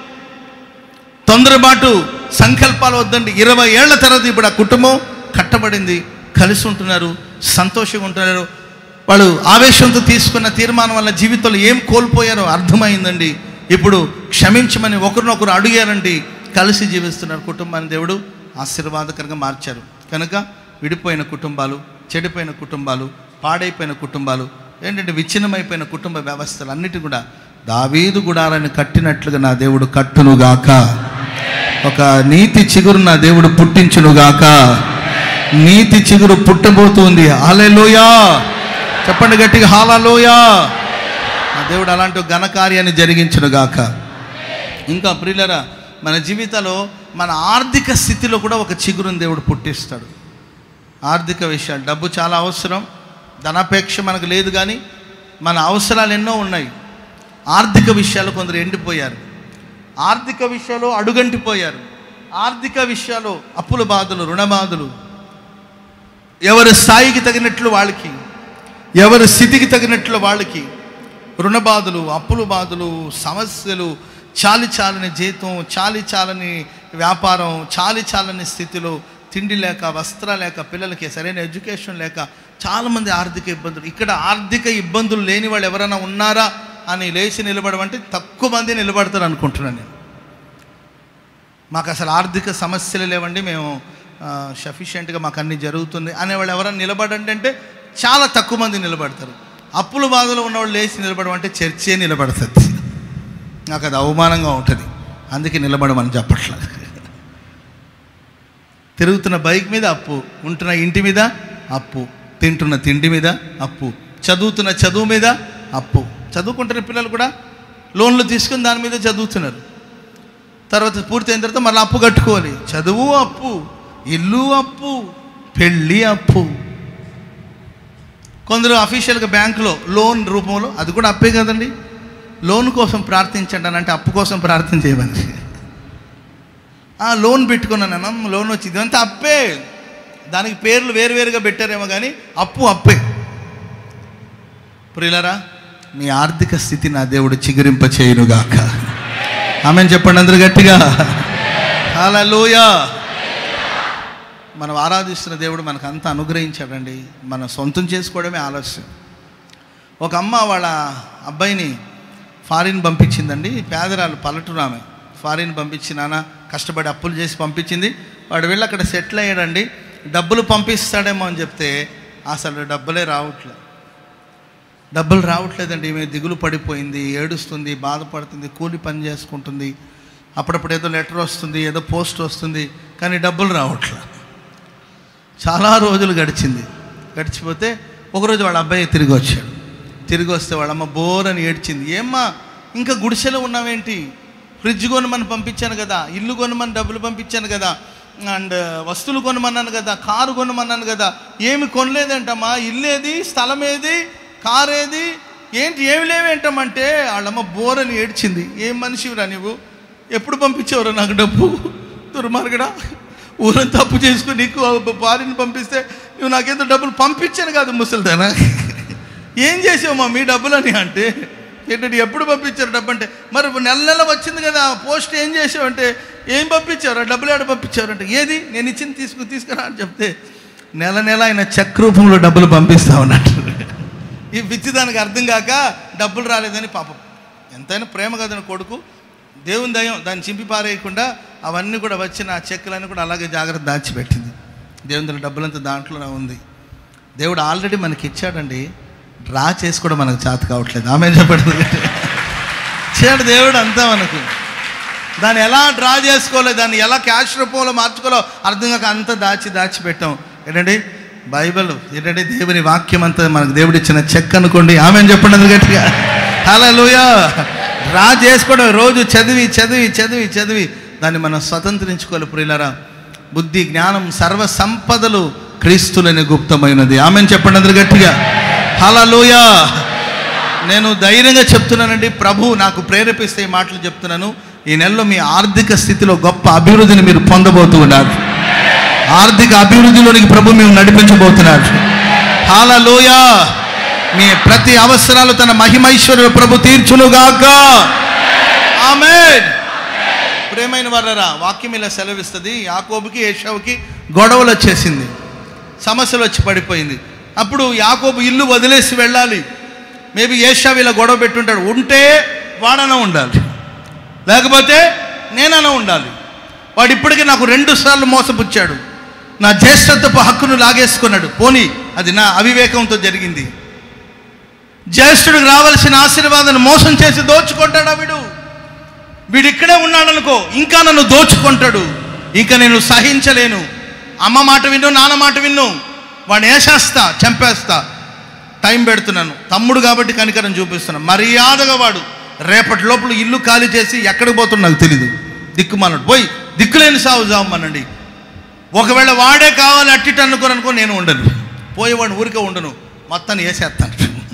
తొందరబాటు సంకల్పాలు వద్దండి ఇరవై ఏళ్ల తర్వాత ఇప్పుడు ఆ కుటుంబం కట్టబడింది కలిసి ఉంటున్నారు సంతోషంగా ఉంటున్నారు వాళ్ళు ఆవేశంతో తీసుకున్న తీర్మానం వల్ల జీవితంలో ఏం కోల్పోయారో అర్థమైందండి ఇప్పుడు క్షమించమని ఒకరినొకరు అడిగారండి కలిసి జీవిస్తున్నారు కుటుంబాన్ని దేవుడు ఆశీర్వాదకరంగా మార్చారు కనుక విడిపోయిన కుటుంబాలు చెడిపోయిన కుటుంబాలు పాడైపోయిన కుటుంబాలు ఏంటంటే విచ్ఛిన్నమైపోయిన కుటుంబ వ్యవస్థలు అన్నిటి కూడా దావీదు గుడారాన్ని కట్టినట్లుగా నా దేవుడు కట్టునుగాక ఒక నీతి చిగురు నా దేవుడు పుట్టించునుగాక నీతి చిగురు పుట్టబోతుంది హాలేలోయా చెప్పండి గట్టిగా హాలలోయా నా దేవుడు అలాంటి ఒక ఘనకార్యాన్ని జరిగించునుగాక ఇంకా ప్రియులరా మన జీవితంలో మన ఆర్థిక స్థితిలో కూడా ఒక చిగురుని దేవుడు పుట్టిస్తాడు ఆర్థిక విషయాలు డబ్బు చాలా అవసరం ధనాపేక్ష మనకు లేదు కానీ మన అవసరాలు ఎన్నో ఉన్నాయి ఆర్థిక విషయాలు కొందరు ఎండిపోయారు ఆర్థిక విషయాలు అడుగంటిపోయారు ఆర్థిక విషయాలు అప్పుల బాధలు రుణ బాధలు ఎవరి స్థాయికి తగినట్లు వాళ్ళకి ఎవరి స్థితికి తగినట్లు వాళ్ళకి రుణ బాధలు అప్పుల బాధలు సమస్యలు చాలి చాలని జీతం చాలి చాలని వ్యాపారం చాలి చాలని స్థితిలో తిండి లేక వస్త్ర లేక పిల్లలకి సరైన ఎడ్యుకేషన్ లేక చాలామంది ఆర్థిక ఇబ్బందులు ఇక్కడ ఆర్థిక ఇబ్బందులు లేని వాళ్ళు ఎవరైనా ఉన్నారా అని లేచి నిలబడమంటే తక్కువ మంది నిలబడతారు అనుకుంటున్నాను నేను మాకు అసలు ఆర్థిక సమస్యలు లేవండి మేము సఫిషియెంట్గా మాకు అన్ని జరుగుతుంది అనేవాళ్ళు ఎవరైనా నిలబడండి అంటే చాలా తక్కువ మంది నిలబడతారు అప్పుల బాధలో ఉన్నవాళ్ళు లేచి నిలబడమంటే చర్చే నిలబడుతుంది నాకు అది అవమానంగా ఉంటుంది అందుకే నిలబడమని చెప్పట్లేదు తిరుగుతున్న బైక్ మీద అప్పు ఉంటున్న ఇంటి మీద అప్పు తింటున్న తిండి మీద అప్పు చదువుతున్న చదువు మీద అప్పు చదువుకుంటున్న పిల్లలు కూడా లోన్లు తీసుకుని దాని మీద చదువుతున్నారు తర్వాత పూర్తయిన తర్వాత మళ్ళీ అప్పు కట్టుకోవాలి చదువు అప్పు ఇల్లు అప్పు పెళ్ళి అప్పు కొందరు అఫీషియల్గా బ్యాంకులో లోన్ రూపంలో అది కూడా అప్పే కదండి లోన్ కోసం ప్రార్థించండి అని అంటే అప్పు కోసం ప్రార్థన చేయమని ఆ లోన్ పెట్టుకున్నాను లోన్ వచ్చింది ఇదంతా అప్పే దానికి పేర్లు వేరువేరుగా పెట్టారేమో కానీ అప్పు అప్పే ప్రియులరా మీ ఆర్థిక స్థితి నా దేవుడు చిగురింప చేయనుగాక ఆమె చెప్పండి అందరు గట్టిగా హల్లెలూయా మనం ఆరాధిస్తున్న దేవుడు మనకు అంత అనుగ్రహించాడండి మనం సొంతం చేసుకోవడమే ఆలస్యం ఒక అమ్మ వాళ్ళ అబ్బాయిని ఫారిన్ పంపించిందండి పేదరాలు పల్లెటూరు ఆమె ఫారిన్ పంపించి నాన్న కష్టపడి అప్పులు చేసి పంపించింది వాడు వెళ్ళి అక్కడ సెటిల్ అయ్యాడండి డబ్బులు పంపిస్తాడేమో అని చెప్తే అసలు డబ్బులే రావట్లేదు డబ్బులు రావట్లేదండి ఈమె దిగులు పడిపోయింది ఏడుస్తుంది బాధపడుతుంది కూలి పని చేసుకుంటుంది అప్పుడప్పుడు ఏదో లెటర్ వస్తుంది ఏదో పోస్ట్ వస్తుంది కానీ డబ్బులు రావట్లేదు చాలా రోజులు గడిచింది గడిచిపోతే ఒకరోజు వాళ్ళ అబ్బాయి తిరిగి వచ్చాడు తిరిగి వస్తే వాళ్ళమ్మ బోర్ అని ఏడ్చింది ఏమ్మా ఇంకా గుడిసెలో ఉన్నావేంటి ఫ్రిడ్జ్ కొనమని పంపించాను కదా ఇల్లు కొనమని డబ్బులు పంపించాను కదా అండ్ వస్తువులు కొనమన్నాను కదా కారు కొనమన్నాను కదా ఏమి కొనలేదంటమ్మా ఇల్లు ఏది స్థలం ఏది కారు ఏది ఏంటి ఏమి లేవేంటమ్మంటే వాళ్ళమ్మ బోర్ అని ఏడ్చింది ఏం మనిషివిరా నువ్వు ఎప్పుడు పంపించేవరా నాకు డబ్బు దుర్మార్గడా ఊరంతా తప్పు చేసుకుని నీకు భార్యని పంపిస్తే నువ్వు నాకేదో డబ్బులు పంపించాను కాదు ముసలిదానా ఏం చేసావు మా మీ డబ్బులని అంటే ఏంటంటే ఎప్పుడు పంపించారు డబ్బు అంటే మరి నెల నెల వచ్చింది కదా పోస్ట్ ఏం చేసావు అంటే ఏం పంపించారు డబ్బులు ఏడ పంపించారు అంటే ఏది నేను ఇచ్చింది తీసుకు తీసుకురా అని చెప్తే నెల నెల ఆయన చెక్ రూపంలో డబ్బులు పంపిస్తా ఉన్నట్టు ఈ పిచ్చి దానికి అర్థం కాక డబ్బులు రాలేదని పాపం ఎంతైనా ప్రేమ కదని కొడుకు దేవుని దయం దాన్ని చింపి పారేయకుండా అవన్నీ కూడా వచ్చిన ఆ చెక్కులన్నీ కూడా అలాగే జాగ్రత్త దాచిపెట్టింది దేవుని దగ్గర డబ్బులంతా దాంట్లోనే ఉంది దేవుడు ఆల్రెడీ మనకి ఇచ్చాడండి డ్రా చేసుకోవడం మనకు చేత కావట్లేదు ఆమె చెప్పండి ఇచ్చాడు దేవుడు అంతా మనకు దాన్ని ఎలా డ్రా చేసుకోవాలి దాన్ని ఎలా క్యాష్ రూపంలో మార్చుకోవాలో అర్థం కాక అంతా దాచి దాచి పెట్టాం ఏంటండి బైబిల్ ఏంటంటే దేవుని వాక్యం అంతా మనకు దేవుడు ఇచ్చిన చెక్ అనుకోండి ఆమె చెప్పండి అది గట్టిగా హలో డ్రా చేసుకోవడం రోజు చదివి చదివి చదివి చదివి దాన్ని మనం స్వతంత్రించుకోవాలి ప్రియులరా బుద్ధి జ్ఞానం సర్వ సంపదలు క్రీస్తులని గుప్తమైనది ఆమె చెప్పండి అందరు గట్టిగా హలలోయా నేను ధైర్యంగా చెప్తున్నానండి ప్రభు నాకు ప్రేరేపిస్తే ఈ మాటలు చెప్తున్నాను ఈ నెలలో మీ ఆర్థిక స్థితిలో గొప్ప అభివృద్ధిని మీరు పొందబోతూ ఉన్నారు ఆర్థిక అభివృద్ధిలోనికి ప్రభు మేము నడిపించబోతున్నారు హాలలోయా మీ ప్రతి అవసరాలు తన మహిమైశ్వరుడు ప్రభు తీర్చునుగాక ఆమె ప్రేమైన వారరా వాక్యం ఇలా సెలవిస్తుంది యాకోబుకి ఏషావుకి గొడవలు వచ్చేసింది సమస్యలు వచ్చి పడిపోయింది అప్పుడు యాకోబు ఇల్లు వదిలేసి వెళ్ళాలి మేబీ ఏషావు ఇలా గొడవ పెట్టుంటాడు ఉంటే వాడన ఉండాలి లేకపోతే నేనైనా ఉండాలి వాడు ఇప్పటికీ నాకు రెండు సార్లు మోసపుచ్చాడు నా జ్యేష్ఠత్వపు హక్కును లాగేసుకున్నాడు పోనీ అది నా అవివేకంతో జరిగింది జ్యేష్ఠుడికి రావాల్సిన ఆశీర్వాదాన్ని మోసం చేసి దోచుకుంటాడా వీడు వీడు ఇక్కడే ఉన్నాడనుకో ఇంకా నన్ను దోచుకుంటాడు ఇంకా నేను సహించలేను అమ్మ మాట విన్ను నాన్న మాట విన్ను వాడిని వేసేస్తా చంపేస్తా టైం పెడుతున్నాను తమ్ముడు కాబట్టి కనికరం చూపిస్తున్నాను మర్యాదగా వాడు రేపటి లోపల ఇల్లు ఖాళీ చేసి ఎక్కడికి పోతున్నా నాకు తెలీదు దిక్కుమాలడు పోయి దిక్కులేని సాగు జామనండి ఒకవేళ వాడే కావాలి అట్టిట్ అనుకోని అనుకో నేను ఉండను పోయేవాడిని ఊరికే ఉండను మొత్తాన్ని వేసేస్తాను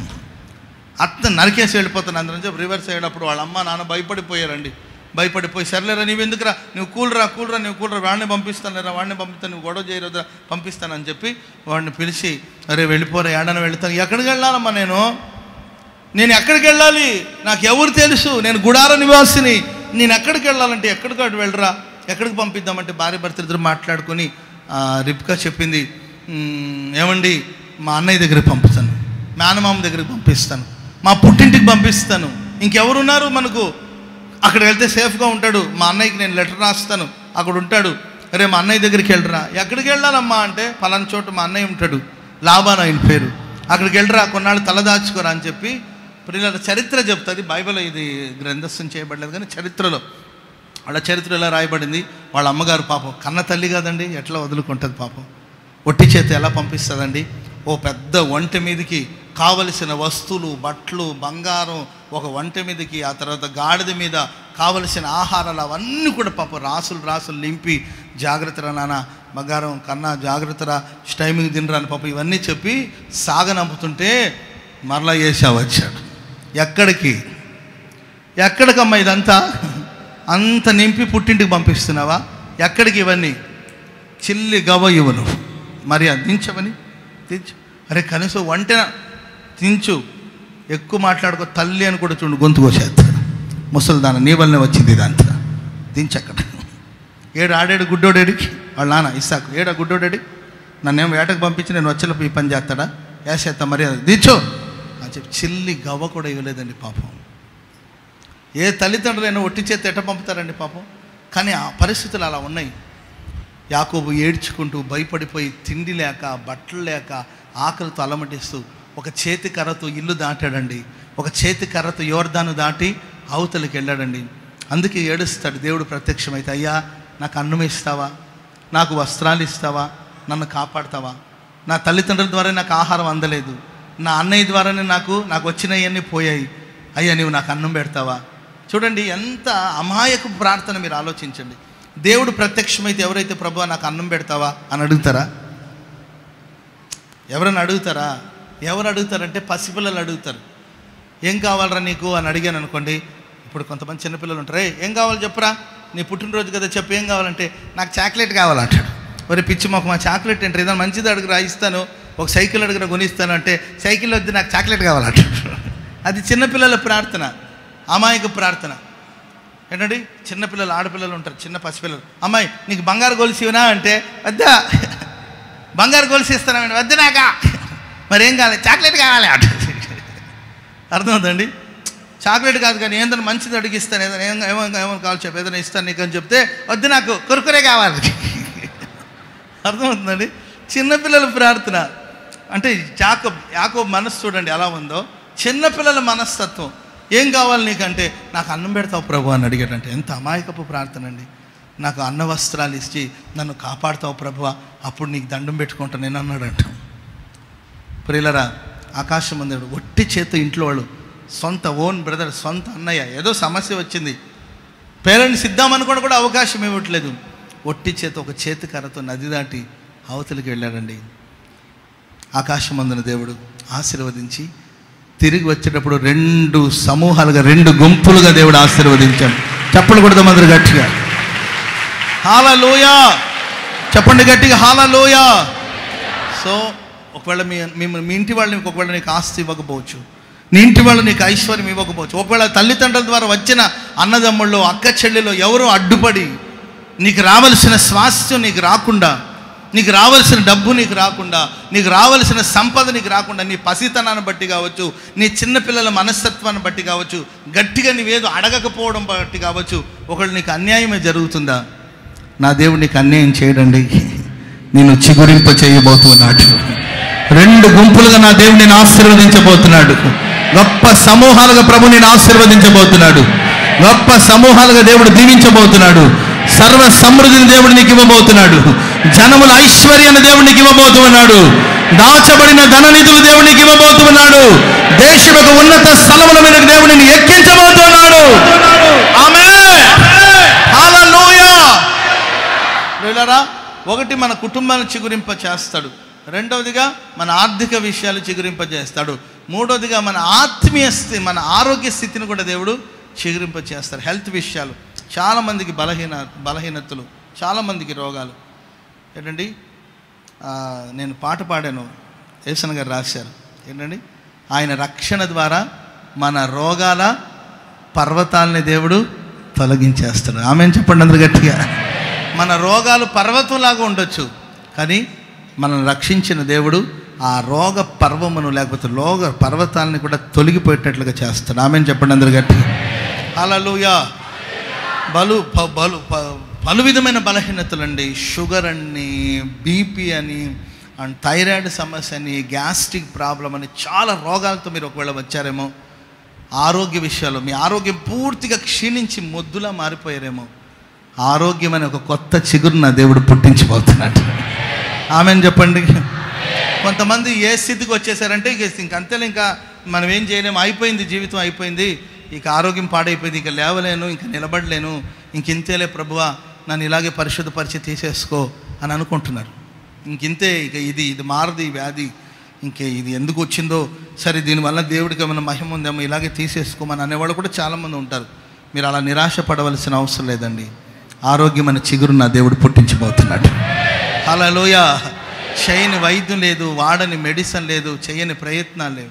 అత్త నరికేసి వెళ్ళిపోతాను అందరం చెప్పి రివర్స్ అయ్యేటప్పుడు వాళ్ళ అమ్మ నాన్న భయపడిపోయారండి భయపడిపోయి సర్లేరా నీవు ఎందుకురా నువ్వు కూలరా కూలరా నువ్వు కూలరా వాడిని పంపిస్తాను రా వాడిని పంపిస్తాను నువ్వు గొడవ చేయరోదురా పంపిస్తానని చెప్పి వాడిని పిలిచి అరే వెళ్ళిపోరా ఏడని వెళ్తాను ఎక్కడికి వెళ్ళాలమ్మా నేను నేను ఎక్కడికి వెళ్ళాలి నాకు ఎవరు తెలుసు నేను గుడార నివాసిని నేను ఎక్కడికి వెళ్ళాలంటే ఎక్కడికి అటు వెళ్ళరా ఎక్కడికి పంపిద్దామంటే భార్య భర్త ఇద్దరు మాట్లాడుకొని ఆ, రిప్కా చెప్పింది "మ్, ఏమండి మా అన్నయ్య దగ్గరికి పంపుతాను మేనమామ దగ్గరికి పంపిస్తాను మా పుట్టింటికి పంపిస్తాను ఇంకెవరున్నారు మనకు అక్కడ వెళ్తే సేఫ్గా ఉంటాడు మా అన్నయ్యకి నేను లెటర్ రాస్తాను అక్కడ ఉంటాడు అరే మా అన్నయ్య దగ్గరికి వెళ్ళరా ఎక్కడికి వెళ్ళాలమ్మా అంటే పలానా చోట మా అన్నయ్య ఉంటాడు లాభాన్ ఆయన పేరు అక్కడికి వెళ్ళరా కొన్నాళ్ళు తలదాచుకోరా అని చెప్పి పిల్లల చరిత్ర చెప్తుంది బైబిల్ ఇది గ్రంథస్థం చేయబడలేదు కానీ చరిత్రలో వాళ్ళ చరిత్ర ఎలా రాయబడింది వాళ్ళ అమ్మగారు పాపం కన్న తల్లి కదండి ఎట్లా వదులుకుంటుంది పాపం ఒట్టి చేతి ఎలా పంపిస్తుందండి ఓ పెద్ద వంట మీదకి కావలసిన వస్తువులు బట్టలు బంగారం ఒక వంట మీదకి ఆ తర్వాత గాడిద మీద కావలసిన ఆహారాలు అవన్నీ కూడా పాపం రాసులు రాసులు నింపి జాగ్రత్తరా నాన్న బంగారం కన్నా జాగ్రత్తరా టైమింగ్ తినరా అని పాపం ఇవన్నీ చెప్పి సాగనంపుతుంటే మరలా ఏసా వచ్చాడు ఎక్కడికి ఎక్కడికమ్మా ఇదంతా అంత నింపి పుట్టింటికి పంపిస్తున్నావా ఎక్కడికి ఇవన్నీ చిల్లి గవ ఇవ్వను మరి అది దించమని దించు అరే కనీసం వంట దించు ఎక్కువ మాట్లాడుకో తల్లి అని కూడా చూడు గొంతు కోసేస్తాడు ముసలిదాన నీ వల్లనే వచ్చింది ఇదంతా దించక్కడ ఏడు ఆడేడు గుడ్డోడేడికి వాళ్ళ నాన్న ఇస్తాకు ఏడా గుడ్డోడేడి నన్నేం వేటకు పంపించి నేను వచ్చేలోపు ఈ పని చేస్తాడా వేసేస్తా మరి అది దించు అని చెప్పి చిల్లి గవ్వ కూడా ఇవ్వలేదండి పాపం ఏ తల్లిదండ్రులైనా ఒట్టి చేతి ఎట్ట పంపుతారండి పాపం కానీ ఆ పరిస్థితులు అలా ఉన్నాయి యాకోబు ఏడ్చుకుంటూ భయపడిపోయి తిండి లేక బట్టలు లేక ఆకలితో అలమటిస్తూ ఒక చేతి కర్రతో ఇల్లు దాటాడండి ఒక చేతి కర్రతో యోర్దాను దాటి అవతలికి వెళ్ళాడండి అందుకే ఏడుస్తాడు దేవుడు ప్రత్యక్షమైతే అయ్యా నాకు అన్నం ఇస్తావా నాకు వస్త్రాలు ఇస్తావా నన్ను కాపాడతావా నా తల్లిదండ్రుల ద్వారా నాకు ఆహారం అందలేదు నా అన్నయ్య ద్వారానే నాకు నాకు వచ్చినవన్నీ పోయాయి అయ్యా నీవు నాకు అన్నం పెడతావా చూడండి ఎంత అమాయకు ప్రార్థన మీరు ఆలోచించండి దేవుడు ప్రత్యక్షమైతే ఎవరైతే ప్రభు నాకు అన్నం పెడతావా అని అడుగుతారా ఎవరైనా అడుగుతారా ఎవరు అడుగుతారంటే పసిపిల్లలు అడుగుతారు ఏం కావాలరా నీకు అని అడిగాను అనుకోండి ఇప్పుడు కొంతమంది చిన్నపిల్లలు ఉంటారు "ఏయ్, ఏం కావాలి చెప్పురా నీ పుట్టినరోజు కదా చెప్పు ఏం కావాలంటే నాకు చాక్లెట్ కావాలంటాడు మరి పిచ్చి మొక్క మా చాక్లెట్ ఏంటి ఏదైనా మంచిది అడుగురా ఇస్తాను ఒక సైకిల్ అడుగురా కొనిస్తాను అంటే సైకిల్ వద్దు నాకు చాక్లెట్ కావాలంటాడు అది చిన్నపిల్లల ప్రార్థన అమాయక ప్రార్థన ఏంటండి చిన్నపిల్లలు ఆడపిల్లలు ఉంటారు చిన్న పసిపిల్లలు అమ్మాయి నీకు బంగారు గొలుసు ఇవ్వనా అంటే వద్దా బంగారు గొలుసు ఇస్తానండి వద్దు నాక మరి ఏం కావాలి చాక్లెట్ కావాలి అంట అర్థమవుతుందండి చాక్లెట్ కాదు కానీ ఏందని మంచిది అడిగిస్తాను ఏదైనా ఏం ఏమో ఏమో కావాలి చెప్పు ఏదైనా ఇస్తాను నీకు అని చెప్తే వద్దు నాకు కురుకురే కావాలి అర్థమవుతుందండి చిన్నపిల్లల ప్రార్థన అంటే యాకో యాకో మనస్సు చూడండి ఎలా ఉందో చిన్నపిల్లల మనస్తత్వం ఏం కావాలి నీకంటే నాకు అన్నం పెడతావు ప్రభు అని అడిగాడంటే ఎంత అమాయకపు ప్రార్థన అండి నాకు అన్న వస్త్రాలు ఇచ్చి నన్ను కాపాడుతావు ప్రభు అప్పుడు నీకు దండం పెట్టుకుంటా నేను అన్నాడంట ప్రియులరా ఆకాశం అందాడు ఒట్టి చేత ఇంట్లో వాళ్ళు సొంత ఓన్ బ్రదర్ సొంత అన్నయ్య ఏదో సమస్య వచ్చింది పేరెంట్స్ ఇద్దామనుకోవడం కూడా అవకాశం ఇవ్వట్లేదు ఒట్టి చేత ఒక చేతి కర్రతో నది దాటి అవతలికి వెళ్ళాడండి ఆకాశం అందున దేవుడు ఆశీర్వదించి తిరిగి వచ్చేటప్పుడు రెండు సమూహాలుగా రెండు గుంపులుగా దేవుడు ఆశీర్వదించాడు చెప్పండి కూడా మందరు గట్టిగా హాలలోయ చెప్పండి గట్టిగా హాలలోయ సో ఒకవేళ మీ మీ మీ ఇంటి వాళ్ళు నీకు ఒకవేళ నీకు ఆస్తి ఇవ్వకపోవచ్చు నీ ఇంటి వాళ్ళు నీకు ఐశ్వర్యం ఇవ్వకపోవచ్చు ఒకవేళ తల్లిదండ్రుల ద్వారా వచ్చిన అన్నదమ్ముళ్ళు అక్క చెల్లెలు ఎవరో అడ్డుపడి నీకు రావలసిన స్వాస్థ్యం నీకు రాకుండా నీకు రావలసిన డబ్బు నీకు రాకుండా నీకు రావలసిన సంపద నీకు రాకుండా నీ పసితనాన్ని బట్టి కావచ్చు నీ చిన్నపిల్లల మనస్తత్వాన్ని బట్టి కావచ్చు గట్టిగా నీవేదో అడగకపోవడం బట్టి కావచ్చు ఒకళ్ళు నీకు అన్యాయమే జరుగుతుందా నా దేవుడు నీకు అన్యాయం చేయడండి నేను చిగురింప చేయబోతున్నాడు రెండు గుంపులుగా నా దేవుడు నేను ఆశీర్వదించబోతున్నాడు గొప్ప సమూహాలుగా ప్రభు నేను ఆశీర్వదించబోతున్నాడు గొప్ప సమూహాలుగా దేవుడు దీవించబోతున్నాడు సర్వ సమృద్ధిని దేవుడు నీకు ఇవ్వబోతున్నాడు జనముల ఐశ్వర్యాన్ని దేవుడు నీకు ఇవ్వబోతున్నాడు దాచబడిన ధననిధులు దేవుడు నీకు ఇవ్వబోతున్నాడు దేశం యొక్క ఉన్నత స్థలముల మీద దేవుడు నిన్ను ఎక్కించబోతున్నాడు ఆమె ప్రియులారా ఒకటి మన కుటుంబాన్ని చిగురింప చేస్తాడు రెండవదిగా మన ఆర్థిక విషయాలు చిగురింప చేస్తాడు మూడవదిగా మన ఆత్మీయ స్థితి మన ఆరోగ్య స్థితిని కూడా దేవుడు చిగురింప చేస్తాడు హెల్త్ విషయాలు చాలామందికి బలహీన బలహీనతలు చాలామందికి రోగాలు ఏంటండి ఆ, నేను పాట పాడాను ఏసన్ గారు రాశారు ఏంటండి ఆయన రక్షణ ద్వారా మన రోగాల పర్వతాలని దేవుడు తొలగించేస్తాడు ఆమె చెప్పండి అందరు గట్టిగా మన రోగాలు పర్వతంలాగా ఉండొచ్చు కానీ మనల్ని రక్షించిన దేవుడు ఆ రోగ పర్వమును లేకపోతే రోగ పర్వతాలని కూడా తొలగిపోయేటట్లుగా చేస్తాడు ఆమె చెప్పండి అందరు గట్టిగా హల్లెలూయా బలు ప- బలు ప- పలు విధమైన బలహీనతలండి షుగర్ అని బీపీ అని అండ్ థైరాయిడ్ సమస్య అని గ్యాస్ట్రిక్ ప్రాబ్లం అని చాలా రోగాలతో మీరు ఒకవేళ వచ్చారేమో ఆరోగ్య విషయాలు మీ ఆరోగ్యం పూర్తిగా క్షీణించి మొద్దులా మారిపోయారేమో ఆరోగ్యం అనే ఒక కొత్త చిగురు నా దేవుడు పుట్టించిపోతున్నాడు ఆమెను చెప్పండి కొంతమంది ఏ స్థితికి వచ్చేసారంటే ఇక ఇంక అంతేలే ఇంకా మనం ఏం చేయలేము అయిపోయింది జీవితం అయిపోయింది ఇక ఆరోగ్యం పాడైపోయింది ఇక లేవలేను ఇంక నిలబడలేను ఇంక ఇంతేలే ప్రభువా నన్ను ఇలాగే పరిశుద్ధపరిచి తీసేసుకో అని అనుకుంటున్నారు ఇంకింతే ఇక ఇది ఇది మారదు ఈ వ్యాధి ఇంకే ఇది ఎందుకు వచ్చిందో సరే దీనివల్ల దేవుడికి ఏమైనా మహిమ ఉందేమో ఇలాగే తీసేసుకోమని అనేవాళ్ళు కూడా చాలామంది ఉంటారు మీరు అలా నిరాశ పడవలసిన అవసరం లేదండి ఆరోగ్యం అనే చిగురు నా దేవుడు పుట్టించబోతున్నాడు హలోయ చేయని వైద్యం లేదు వాడని మెడిసిన్ లేదు చేయని ప్రయత్నాలు లేవు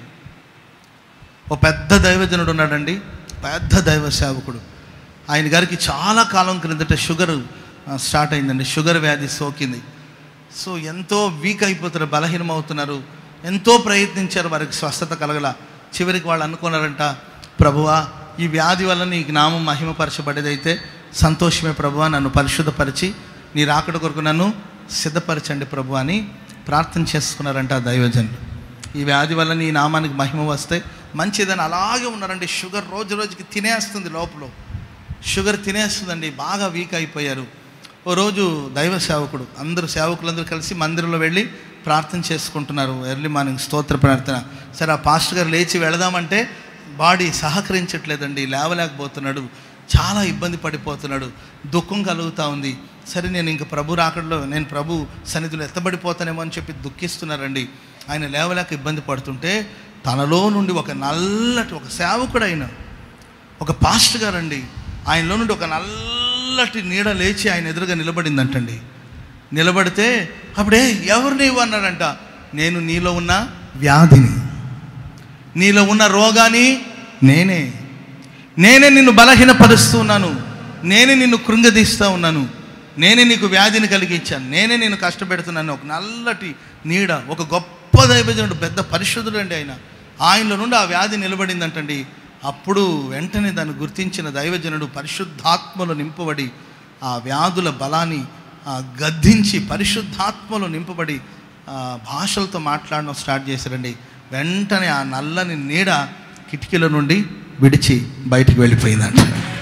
ఓ పెద్ద దైవజనుడు ఉన్నాడండి పెద్ద దైవ సేవకుడు ఆయన గారికి చాలా కాలం క్రిందట షుగర్ ఆ, స్టార్ట్ అయిందండి షుగర్ వ్యాధి సోకింది సో ఎంతో వీక్ అయిపోతారు బలహీనం అవుతున్నారు ఎంతో ప్రయత్నించారు వారికి స్వస్థత కలగల చివరికి వాళ్ళు అనుకున్నారంట ప్రభువా ఈ వ్యాధి వల్ల నీకు నామం మహిమపరచబడేదైతే సంతోషమే ప్రభువా నన్ను పరిశుద్ధపరిచి నీ రాకడ కొరకు నన్ను సిద్ధపరచండి ప్రభు అని ప్రార్థన చేసుకున్నారంట ఆ దైవజనులు ఈ వ్యాధి వల్ల నీ నామానికి మహిమ వస్తే మంచిదని అలాగే ఉన్నారండి షుగర్ రోజు రోజుకి తినేస్తుంది లోపల షుగర్ తినేస్తుందండి బాగా వీక్ అయిపోయారు ఓ రోజు దైవ సేవకుడు అందరూ సేవకులందరూ కలిసి మందిరంలో వెళ్ళి ప్రార్థన చేసుకుంటున్నారు ఎర్లీ మార్నింగ్ స్తోత్ర ప్రార్థన సరే ఆ పాస్టర్ గారు లేచి వెళదామంటే బాడీ సహకరించట్లేదండి లేవలేకపోతున్నాడు చాలా ఇబ్బంది పడిపోతున్నాడు దుఃఖం కలుగుతూ ఉంది సరే నేను ఇంక ప్రభు రాకడలో నేను ప్రభు సన్నిధిలో ఎత్తబడిపోతానేమో అని చెప్పి దుఃఖిస్తున్నారండి ఆయన లేవలేక ఇబ్బంది పడుతుంటే తనలో నుండి ఒక నల్లటి ఒక సేవకుడు ఆయన ఒక పాస్ట్ గారండి ఆయనలో నుండి ఒక నల్లటి నీడ లేచి ఆయన ఎదురుగా నిలబడిందంటండి నిలబడితే అప్పుడే ఎవరు నీవు అన్నాడంట నేను నీలో ఉన్న వ్యాధిని నీలో ఉన్న రోగాన్ని నేనే నేనే నిన్ను బలహీనపరుస్తూ ఉన్నాను నేనే నిన్ను కృంగదీస్తూ ఉన్నాను నేనే నీకు వ్యాధిని కలిగించాను నేనే నిన్ను కష్టపెడుతున్నాను ఒక నల్లటి నీడ ఒక గొప్ప దైవజనుడు పెద్ద పరిశుద్ధుడు అండి ఆయన ఆయనలో నుండి ఆ వ్యాధి నిలబడిందంటండి అప్పుడు వెంటనే దాన్ని గుర్తించిన దైవజనుడు పరిశుద్ధాత్మలో నింపబడి ఆ వ్యాధుల బలాన్ని ఆ, గద్దించి పరిశుద్ధాత్మలో నింపబడి ఆ, భాషలతో మాట్లాడడం స్టార్ట్ చేశారండి వెంటనే ఆ నల్లని నీడ కిటికీల నుండి విడిచి బయటికి వెళ్ళిపోయిందంట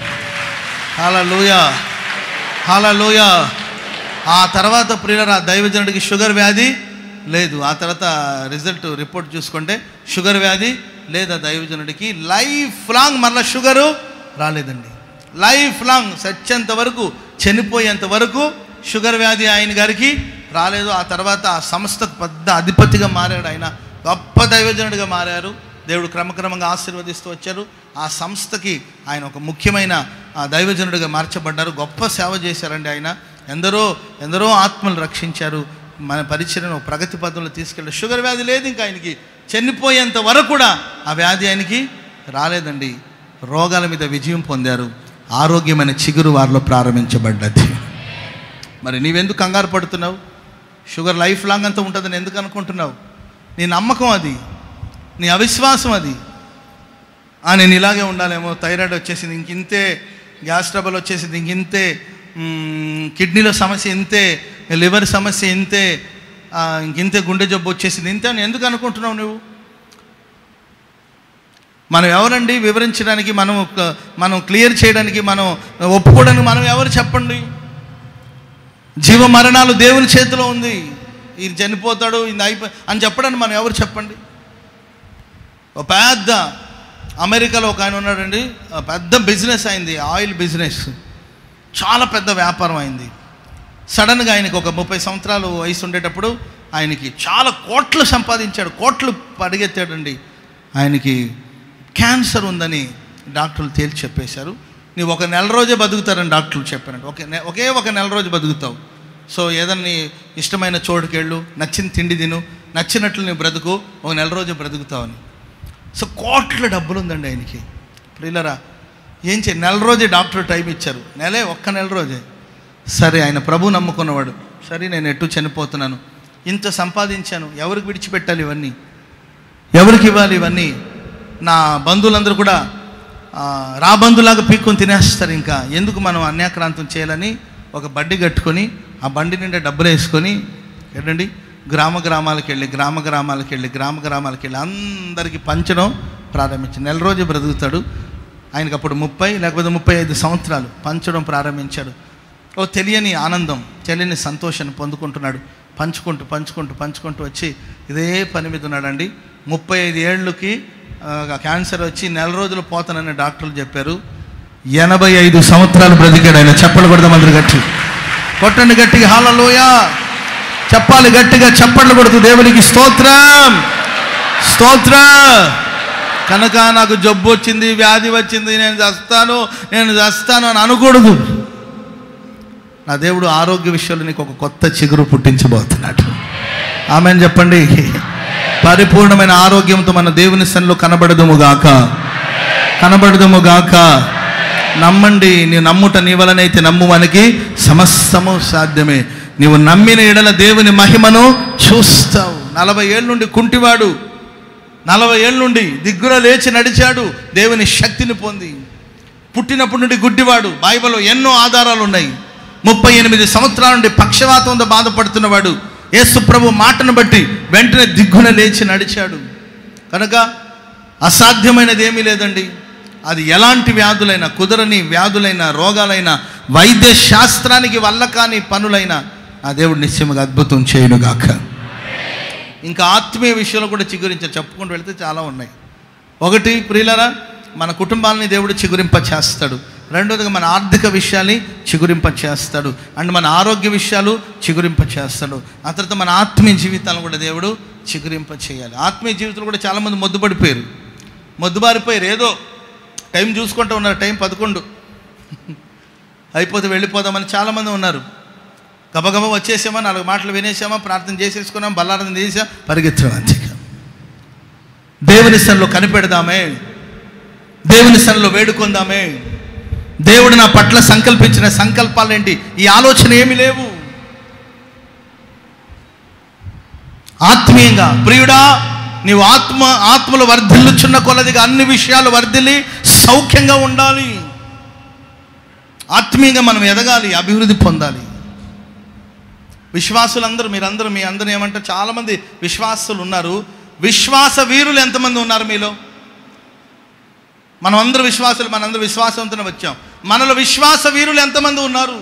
హలలోయ హలలోయ ఆ తర్వాత ప్రియుల ఆ దైవజనుడికి షుగర్ వ్యాధి లేదు ఆ తర్వాత రిజల్ట్ రిపోర్ట్ చూసుకుంటే షుగర్ వ్యాధి లేదా దైవజనుడికి లైఫ్ లాంగ్ మరలా షుగరు రాలేదండి లైఫ్ లాంగ్ చచ్చేంత వరకు చనిపోయేంత వరకు షుగర్ వ్యాధి ఆయన గారికి రాలేదు ఆ తర్వాత ఆ సంస్థకు పెద్ద అధిపతిగా మారాడు ఆయన గొప్ప దైవజనుడిగా మారారు దేవుడు క్రమక్రమంగా ఆశీర్వదిస్తూ వచ్చారు ఆ సంస్థకి ఆయన ఒక ముఖ్యమైన ఆ దైవజనుడిగా మార్చబడ్డారు గొప్ప సేవ చేశారండి ఆయన ఎందరో ఎందరో ఆత్మలు రక్షించారు మన పరిచయను ప్రగతి పదంలో తీసుకెళ్ళి షుగర్ వ్యాధి లేదు ఇంకా ఆయనకి చనిపోయేంత వరకు కూడా ఆ వ్యాధి ఆయనకి రాలేదండి రోగాల మీద విజయం పొందారు ఆరోగ్యమైన చిగురు వారిలో ప్రారంభించబడ్డది మరి నీవెందుకు కంగారు పడుతున్నావు షుగర్ లైఫ్ లాంగ్ అంతా ఉంటుందని ఎందుకు అనుకుంటున్నావు నీ నమ్మకం అది నీ అవిశ్వాసం అది ఆ, నేను ఇలాగే ఉండాలేమో థైరాయిడ్ వచ్చేసింది ఇంకింతే గ్యాస్ ట్రబుల్ వచ్చేసింది ఇంకింతే మ్, కిడ్నీలో సమస్య ఇంతే లివర్ సమస్య ఇంతే ఆ, ఇంకింతే గుండె జబ్బు వచ్చేసింది ఇంతే అని ఎందుకు అనుకుంటున్నావు నువ్వు మనం ఎవరండి వివరించడానికి మనం ఒక- మనం క్లియర్ చేయడానికి మనం ఒప్పుకోవడానికి మనం ఎవరు చెప్పండి జీవ మరణాలు దేవుని చేతిలో ఉంది ఇది చనిపోతాడు ఇది అయిపో అని చెప్పడానికి మనం ఎవరు చెప్పండి ఒక పెద్ద అమెరికాలో ఒక ఆయన ఉన్నాడండి ఆ పెద్ద బిజినెస్ అయింది ఆయిల్ బిజినెస్ చాలా పెద్ద వ్యాపారం అయింది సడన్గా ఆయనకి ఒక ముప్పై సంవత్సరాలు వయసు ఉండేటప్పుడు ఆయనకి చాలా కోట్లు సంపాదించాడు కోట్లు పరిగెత్తాడండి ఆయనకి క్యాన్సర్ ఉందని డాక్టర్లు తేల్చి చెప్పేశారు నీవు ఒక నెల రోజే బతుకుతారని డాక్టర్లు చెప్పారంట ఒకే నె- ఒకే ఒక నెల రోజు బతుకుతావు సో ఏదన్నా నీ ఇష్టమైన చోటుకెళ్ళు నచ్చిన తిండి తిను నచ్చినట్లు నీ బ్రతుకు ఒక నెల రోజు బ్రతుకుతావని సో కోట్ల డబ్బులు ఉందండి ఆయనకి ప్రియులరా ఏం చే నెల రోజే డాక్టర్ టైం ఇచ్చారు నెలే ఒక్క నెల రోజే సరే ఆయన ప్రభు నమ్ముకున్నవాడు సరే నేను ఎటు చనిపోతున్నాను ఇంత సంపాదించాను ఎవరికి విడిచిపెట్టాలి ఇవన్నీ ఎవరికి ఇవ్వాలి ఇవన్నీ నా బంధువులందరూ కూడా ఆ, రా బంధులాగా పీక్కొని తినేస్తారు ఇంకా ఎందుకు మనం అన్యాక్రాంతం చేయాలని ఒక బండి కట్టుకొని ఆ బండి నిండా డబ్బులు వేసుకొని ఏంటండి గ్రామ గ్రామాలకు వెళ్ళి గ్రామ గ్రామాలకు వెళ్ళి గ్రామ గ్రామాలకు వెళ్ళి అందరికీ పంచడం ప్రారంభించి నెల రోజు బ్రతుకుతాడు ఆయనకు అప్పుడు ముప్పై లేకపోతే ముప్పై ఐదు సంవత్సరాలు పంచడం ప్రారంభించాడు ఓ తెలియని ఆనందం తెలియని సంతోషాన్ని పొందుకుంటున్నాడు పంచుకుంటూ పంచుకుంటూ పంచుకుంటూ వచ్చి ఇదే పని మీద ఉన్నాడండి ముప్పై ఐదు ఏళ్ళకి ఆ, క్యాన్సర్ వచ్చి నెల రోజులు పోతానని డాక్టర్లు చెప్పారు ఎనభై ఐదు సంవత్సరాలు బ్రతికాడు ఆయన చెప్పలు కొడదాం అందరు గట్టి కొట్టండి గట్టిగా హాలలోయ చెప్పాలి గట్టిగా చప్పట్లు కొడుతూ దేవునికి స్తోత్రం స్తోత్ర కనుక నాకు జబ్బు వచ్చింది వ్యాధి వచ్చింది నేను చస్తాను నేను చస్తాను అని అనకూడదు నా దేవుడు ఆరోగ్య విషయంలో నీకు ఒక కొత్త చిగురు పుట్టించబోతున్నాడు ఆమెను చెప్పండి పరిపూర్ణమైన ఆరోగ్యంతో మన దేవుని సన్నిలో కనబడదుము గాక కనబడదుము గాక నమ్మండి నీవు నమ్ముట నీ వలనైతే నమ్ము మనకి సమస్తము సాధ్యమే నీవు నమ్మిన ఎడల దేవుని మహిమను చూస్తావు నలభై ఏళ్ళ నుండి కుంటివాడు నలభై ఏళ్ళ నుండి దిగ్గున లేచి నడిచాడు దేవుని శక్తిని పొంది పుట్టినప్పటి నుండి గుడ్డివాడు బైబిల్లో ఎన్నో ఆధారాలు ఉన్నాయి ముప్పై ఎనిమిది సంవత్సరాల నుండి పక్షవాతంతో బాధపడుతున్నవాడు యేసు ప్రభు మాటను బట్టి వెంటనే దిగ్గున లేచి నడిచాడు కనుక అసాధ్యమైనది ఏమీ లేదండి అది ఎలాంటి వ్యాధులైనా కుదరని వ్యాధులైన రోగాలైన వైద్య శాస్త్రానికి వల్ల కాని పనులైనా ఆ దేవుడు నిశ్చయముగా అద్భుతం చేయనుగాక ఇంకా ఆత్మీయ విషయంలో కూడా చిగురించారు చెప్పుకుంటూ వెళితే చాలా ఉన్నాయి ఒకటి ప్రియులరా మన కుటుంబాలని దేవుడు చిగురింప చేస్తాడు రెండోదిగా మన ఆర్థిక విషయాల్ని చిగురింప చేస్తాడు అండ్ మన ఆరోగ్య విషయాలు చిగురింప చేస్తాడు ఆ తర్వాత మన ఆత్మీయ జీవితాలను కూడా దేవుడు చిగురింప చేయాలి ఆత్మీయ జీవితంలో కూడా చాలామంది మొద్దుపడిపోయారు మొద్దుబారిపోయారు ఏదో టైం చూసుకుంటూ ఉన్నారు టైం పదకొండు అయిపోతే వెళ్ళిపోదామని చాలామంది ఉన్నారు గబగబ వచ్చేసామా నాలుగు మాటలు వినేసామా ప్రార్థన చేసేసుకున్నాం బల్లారం చేసాం పరిగెత్తడం అంతేగా దేవుని సన్నిలో కనిపెడదామే దేవుని సన్నిలో వేడుకుందామే దేవుడు నా పట్ల సంకల్పించిన సంకల్పాలేంటి ఈ ఆలోచన ఏమి లేవు ఆత్మీయంగా ప్రియుడా నీవు ఆత్మ ఆత్మలు వర్ధిల్లుచున్న కొలదిగా అన్ని విషయాలు వర్ధిల్లి సౌఖ్యంగా ఉండాలి ఆత్మీయంగా మనం ఎదగాలి అభివృద్ధి పొందాలి విశ్వాసులందరూ మీరందరూ మీ అందరూ ఏమంటారు చాలామంది విశ్వాసులు ఉన్నారు విశ్వాస వీరులు ఎంతమంది ఉన్నారు మీలో మనం అందరూ విశ్వాసులు మనందరూ విశ్వాసంతోనే వచ్చాం మనలో విశ్వాస వీరులు ఎంతమంది ఉన్నారు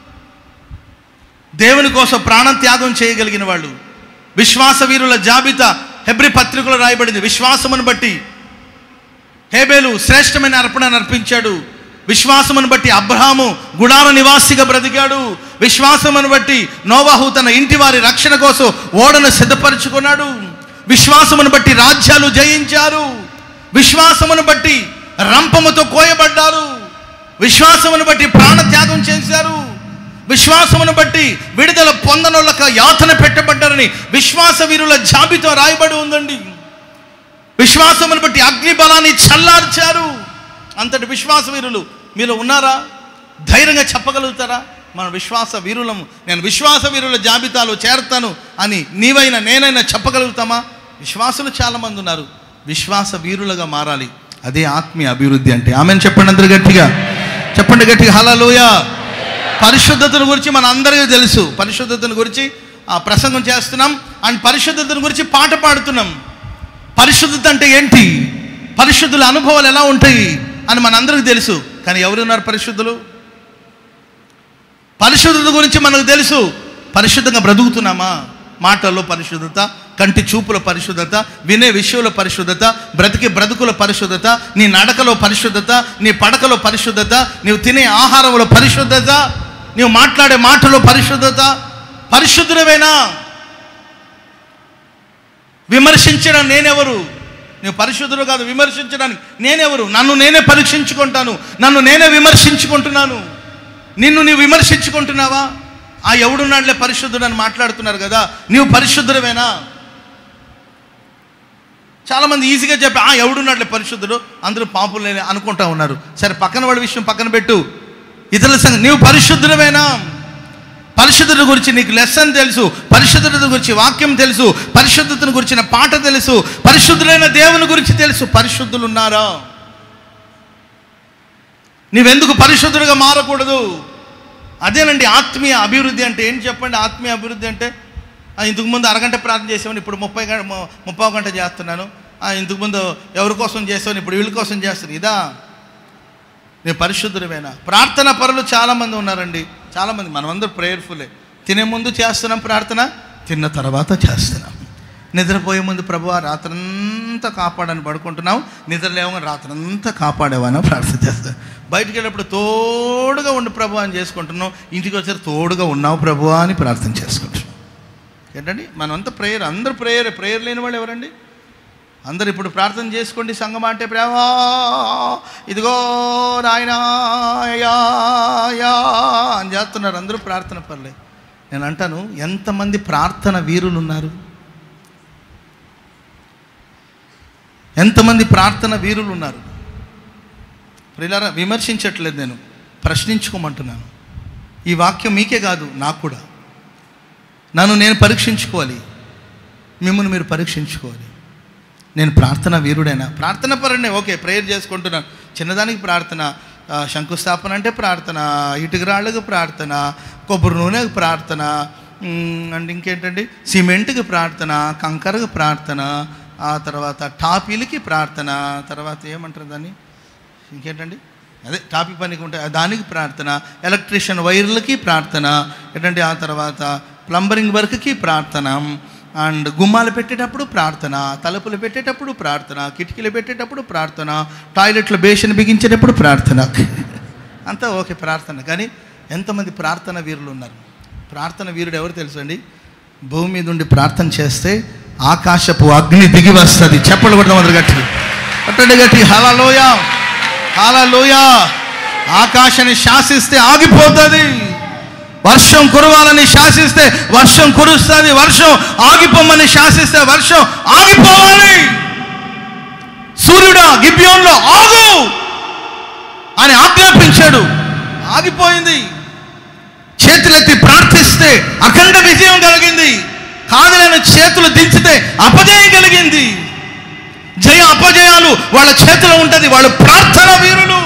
దేవుని కోసం ప్రాణం త్యాగం చేయగలిగిన వాళ్ళు విశ్వాస వీరుల జాబితా హెబ్రి పత్రికలో రాయబడింది విశ్వాసమును బట్టి హేబేలు శ్రేష్టమైన అర్పణను అర్పించాడు విశ్వాసమును బట్టి అబ్రహాము గుడార నివాసిగా బ్రతికాడు విశ్వాసమును బట్టి నోవాహు తన ఇంటి వారి రక్షణ కోసం ఓడను సిద్ధపరచుకున్నాడు విశ్వాసమును బట్టి రాజ్యాలు జయించారు విశ్వాసమును బట్టి రంపముతో కోయబడ్డారు విశ్వాసమును బట్టి ప్రాణత్యాగం చేశారు విశ్వాసమును బట్టి విడుదల పొందనోళ్ళక యాతన పెట్టబడ్డారని విశ్వాస వీరుల జాబితా రాయబడి ఉందండి విశ్వాసమును బట్టి అగ్ని బలాన్ని చల్లార్చారు అంతటి విశ్వాస వీరులు మీలో ఉన్నారా ధైర్యంగా చెప్పగలుగుతారా మన విశ్వాస వీరులము నేను విశ్వాస వీరుల జాబితాలో చేరతాను అని నీవైనా నేనైనా చెప్పగలుగుతామా విశ్వాసులు చాలామంది ఉన్నారు విశ్వాస వీరులుగా మారాలి అదే ఆత్మీయ అభివృద్ధి అంటే ఆమెను చెప్పండి అందరు గట్టిగా చెప్పండి గట్టిగా హలలోయ పరిశుద్ధతను గురించి మన అందరికీ తెలుసు పరిశుద్ధతను గురించి ఆ ప్రసంగం చేస్తున్నాం అండ్ పరిశుద్ధతను గురించి పాట పాడుతున్నాం పరిశుద్ధత అంటే ఏంటి పరిశుద్ధుల అనుభవాలు ఎలా ఉంటాయి అని మనందరికీ తెలుసు కానీ ఎవరున్నారు పరిశుద్ధులు పరిశుద్ధత గురించి మనకు తెలుసు పరిశుద్ధంగా బ్రతుకుతున్నామా మాటల్లో పరిశుద్ధత కంటి చూపుల పరిశుద్ధత వినే విషయంలో పరిశుద్ధత బ్రతికి బ్రతుకుల పరిశుద్ధత నీ నడకలో పరిశుద్ధత నీ పడకలో పరిశుద్ధత నీవు తినే ఆహారంలో పరిశుద్ధత నీవు మాట్లాడే మాటలో పరిశుద్ధత పరిశుద్ధుడవేనా విమర్శించడం నేనెవరు నువ్వు పరిశుద్ధుడు కాదు విమర్శించడానికి నేనెవరు నన్ను నేనే పరీక్షించుకుంటాను నన్ను నేనే విమర్శించుకుంటున్నాను నిన్ను నీవు విమర్శించుకుంటున్నావా ఆ ఎవడున్నాడులే పరిశుద్ధుడు అని మాట్లాడుతున్నారు కదా నీవు పరిశుద్ధుడవేనా చాలామంది ఈజీగా చెప్పి ఆ ఎవడున్నాడులే పరిశుద్ధుడు అందరూ పాపులే అనుకుంటా ఉన్నారు సరే పక్కన వాడి విషయం పక్కన పెట్టు ఇతరుల సంగతి నీవు పరిశుద్ధుడవేనా పరిశుద్ధత గురించి నీకు లెసన్ తెలుసు పరిశుద్ధత గురించి వాక్యం తెలుసు పరిశుద్ధతను గురించిన పాట తెలుసు పరిశుద్ధులైన దేవుని గురించి తెలుసు పరిశుద్ధులు ఉన్నారా నీవెందుకు పరిశుద్ధులుగా మారకూడదు అదేనండి ఆత్మీయ అభివృద్ధి అంటే ఏంటి చెప్పండి ఆత్మీయ అభివృద్ధి అంటే ఆ, ఇంతకు ముందు అరగంట ప్రార్థన చేసామని ఇప్పుడు ముప్పై గంట ము- ముప్పై గంట చేస్తున్నాను ఆ, ఇంతకు ముందు ఎవరి కోసం చేసామని ఇప్పుడు వీళ్ళ కోసం చేస్తాను ఇదా నేను పరిశుద్ధుడమేనా ప్రార్థన పరులు చాలామంది ఉన్నారండి చాలామంది మనమందరూ ప్రేయర్ఫుల్లే తినే ముందు చేస్తున్నాం ప్రార్థన తిన్న తర్వాత చేస్తున్నాం నిద్రపోయే ముందు ప్రభు రాత్రంతా కాపాడని పడుకుంటున్నాం నిద్ర లేవగానే రాత్రంతా కాపాడేవని ప్రార్థన చేస్తాం బయటికి వెళ్ళినప్పుడు తోడుగా ఉండి ప్రభు అని చేసుకుంటున్నాం ఇంటికి వచ్చారు తోడుగా ఉన్నావు ప్రభు అని ప్రార్థన చేసుకుంటున్నాం ఏంటండి మనమంతా ప్రేయర్ అందరూ ప్రేయర్ ప్రేయర్ లేని వాళ్ళు ఎవరండి అందరు ఇప్పుడు ప్రార్థన చేసుకోండి సంగమా అంటే ప్రేమా ఇదిగో నాయనా యా, యా అని చేస్తున్నారు అందరూ ప్రార్థన పర్లే నేను అంటాను ఎంతమంది ప్రార్థన వీరులు ఉన్నారు ఎంతమంది ప్రార్థన వీరులు ఉన్నారు ప్రియులారా విమర్శించట్లేదు నేను ప్రశ్నించుకోమంటున్నాను ఈ వాక్యం మీకే కాదు నాకు కూడా నన్ను నేను పరీక్షించుకోవాలి మిమ్మల్ని మీరు పరీక్షించుకోవాలి నేను ప్రార్థన వీరుడైనా ప్రార్థన పరండి ఓకే ప్రేయర్ చేసుకుంటున్నాను చిన్నదానికి ప్రార్థన ఆ, శంకుస్థాపన అంటే ప్రార్థన ఇటుక రాళ్ళకు ప్రార్థన కొబ్బరి నూనెకు ప్రార్థన మ్, అండ్ ఇంకేంటండి సిమెంట్కి ప్రార్థన కంకరకు ప్రార్థన ఆ తర్వాత టాపీలకి ప్రార్థన తర్వాత ఏమంటారు దాన్ని ఇంకేంటండి అదే టాపిక్ పనికి ఉంటాయి దానికి ప్రార్థన ఎలక్ట్రీషియన్ వైర్లకి ప్రార్థన ఏంటంటే ఆ తర్వాత ప్లంబరింగ్ వర్క్కి ప్రార్థన అండ్ గుమ్మాలు పెట్టేటప్పుడు ప్రార్థన తలుపులు పెట్టేటప్పుడు ప్రార్థన కిటికీలు పెట్టేటప్పుడు ప్రార్థన టాయిలెట్లో బేషన్ బిగించేటప్పుడు ప్రార్థన అంతా ఓకే ప్రార్థన కానీ ఎంతమంది ప్రార్థన వీరులు ఉన్నారు ప్రార్థన వీరుడు ఎవరు తెలుసండి భూమి మీద ఉండి ప్రార్థన చేస్తే ఆకాశపు అగ్ని దిగి వస్తుంది చెప్పలు కూడా మొదలు గట్టి కొట్టండి గట్టి హలలోయ హలలోయ ఆకాశాన్ని శాసిస్తే ఆగిపోతుంది వర్షం కురవాలని శాసిస్తే వర్షం కురుస్తుంది వర్షం ఆగిపోమని శాసిస్తే వర్షం ఆగిపోవాలి సూర్యుడా గిబ్యోన్లో ఆగు అని ఆజ్ఞాపించాడు ఆగిపోయింది చేతులెత్తి ప్రార్థిస్తే అఖండ విజయం కలిగింది కాదనైన చేతులు దించితే అపజయం కలిగింది జయ అపజయాలు వాళ్ళ చేతిలో ఉంటది వాళ్ళు ప్రార్థన వీరులు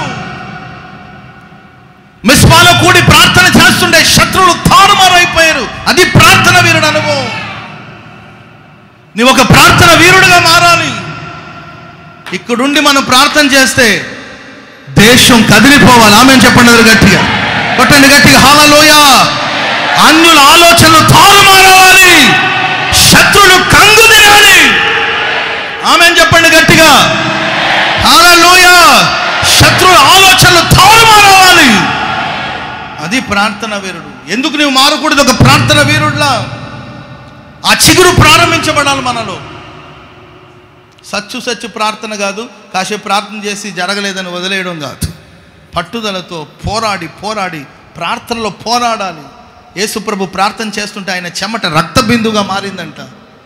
మిస్పాలో కూడి ప్రార్థన చేస్తుండే శత్రువులు తారుమారైపోయారు అది ప్రార్థన వీరుడు అనుభవం నీవు ఒక ప్రార్థన వీరుడుగా మారాలి ఇక్కడుండి మనం ప్రార్థన చేస్తే దేశం కదిలిపోవాలి ఆమె చెప్పండి అందరూ గట్టిగా కొట్టండి గట్టిగా హాలలోయ అన్యుల ఆలోచనలు తారుమారవాలి శత్రులు కంగు తినాలి ఆమె చెప్పండి గట్టిగా హాలలోయ శత్రుల ఆలోచనలు తారుమారవాలి అది ప్రార్థన వీరుడు ఎందుకు నువ్వు మారకూడదు ఒక ప్రార్థన వీరుడులా ఆ చిగురు ప్రారంభించబడాలి మనలో సచ్చు సచ్చు ప్రార్థన కాదు కాసేపు ప్రార్థన చేసి జరగలేదని వదిలేయడం కాదు పట్టుదలతో పోరాడి పోరాడి ప్రార్థనలో పోరాడాలి యేసుప్రభు ప్రార్థన చేస్తుంటే ఆయన చెమట రక్త బిందుగా మారిందంట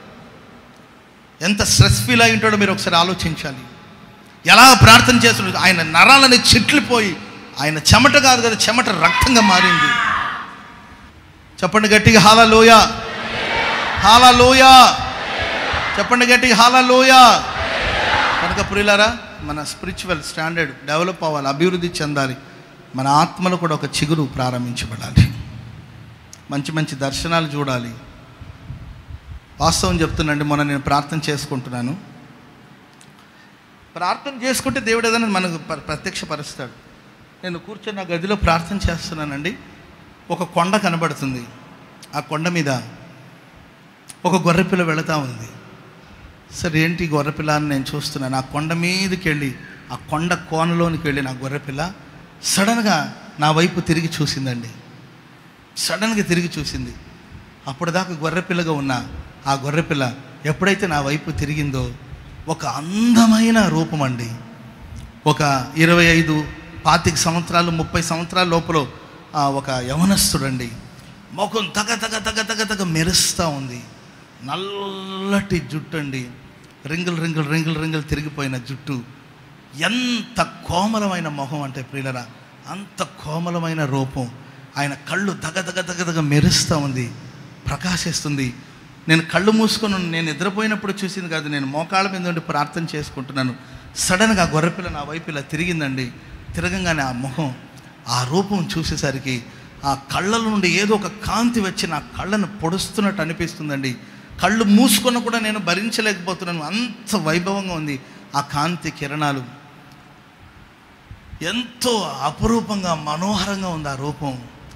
ఎంత స్ట్రెస్ ఫీల్ అయి ఉంటాడో మీరు ఒకసారి ఆలోచించాలి ఎలా ప్రార్థన చేస్తుంటే ఆయన నరాలని చిట్లిపోయి ఆయన చెమట కాదు కదా చెమట రక్తంగా మారింది చెప్పండి గట్టిగా హాలలోయ హాలలోయ చెప్పండి గట్టిగా హాలలోయ కనుక ప్రియులారా మన స్పిరిచువల్ స్టాండర్డ్ డెవలప్ అవ్వాలి అభివృద్ధి చెందాలి మన ఆత్మలో కూడా ఒక చిగురు ప్రారంభించబడాలి మంచి మంచి దర్శనాలు చూడాలి వాస్తవం చెప్తున్నాండి మొన్న నేను ప్రార్థన చేసుకుంటున్నాను ప్రార్థన చేసుకుంటే దేవుడు ఏదైనా మనకు ప్ర- ప్రత్యక్షపరుస్తాడు నేను కూర్చొని నా గదిలో ప్రార్థన చేస్తున్నానండి ఒక కొండ కనబడుతుంది ఆ కొండ మీద ఒక గొర్రెపిల్ల వెళుతూ ఉంది సరే ఏంటి గొర్రెపిల్ల అని నేను చూస్తున్నాను ఆ కొండ మీదకి వెళ్ళి ఆ కొండ కోనలోనికి వెళ్ళి నా గొర్రెపిల్ల సడన్గా నా వైపు తిరిగి చూసిందండి సడన్గా తిరిగి చూసింది అప్పుడు దాకా గొర్రెపిల్లగా ఉన్న ఆ గొర్రెపిల్ల ఎప్పుడైతే నా వైపు తిరిగిందో ఒక అందమైన రూపం అండి ఒక ఇరవై ఐదు పాతిక సంవత్సరాలు ముప్పై సంవత్సరాల లోపల ఆ, ఒక యవనస్తుడండి ముఖం తగ తగ తగ తగ తగ మెరుస్తూ ఉంది నల్లటి జుట్టు అండి రింగుల్ రింగుల్ రింగుల్ రింగుల్ తిరిగిపోయిన జుట్టు ఎంత కోమలమైన మొహం అంటే ప్రియులరా అంత కోమలమైన రూపం ఆయన కళ్ళు దగ దగ దగ దగ మెరుస్తూ ఉంది ప్రకాశిస్తుంది నేను కళ్ళు మూసుకొని ఉన్న- నేను నిద్రపోయినప్పుడు చూసింది కాదు నేను మోకాళ్ళ మీద ఉండి ప్రార్థన చేసుకుంటున్నాను సడన్గా ఆ గొర్రెపిల్ల నా వైపు ఇలా తిరిగిందండి తిరగంగానే ఆ మొహం ఆ రూపం చూసేసరికి ఆ కళ్ళల నుండి ఏదో ఒక కాంతి వచ్చి నా కళ్ళను పొడుస్తున్నట్టు అనిపిస్తుందండి కళ్ళు మూసుకున్న కూడా నేను భరించలేకపోతున్నాను అంత వైభవంగా ఉంది ఆ కాంతి కిరణాలు ఎంతో అపురూపంగా మనోహరంగా ఉంది ఆ రూపం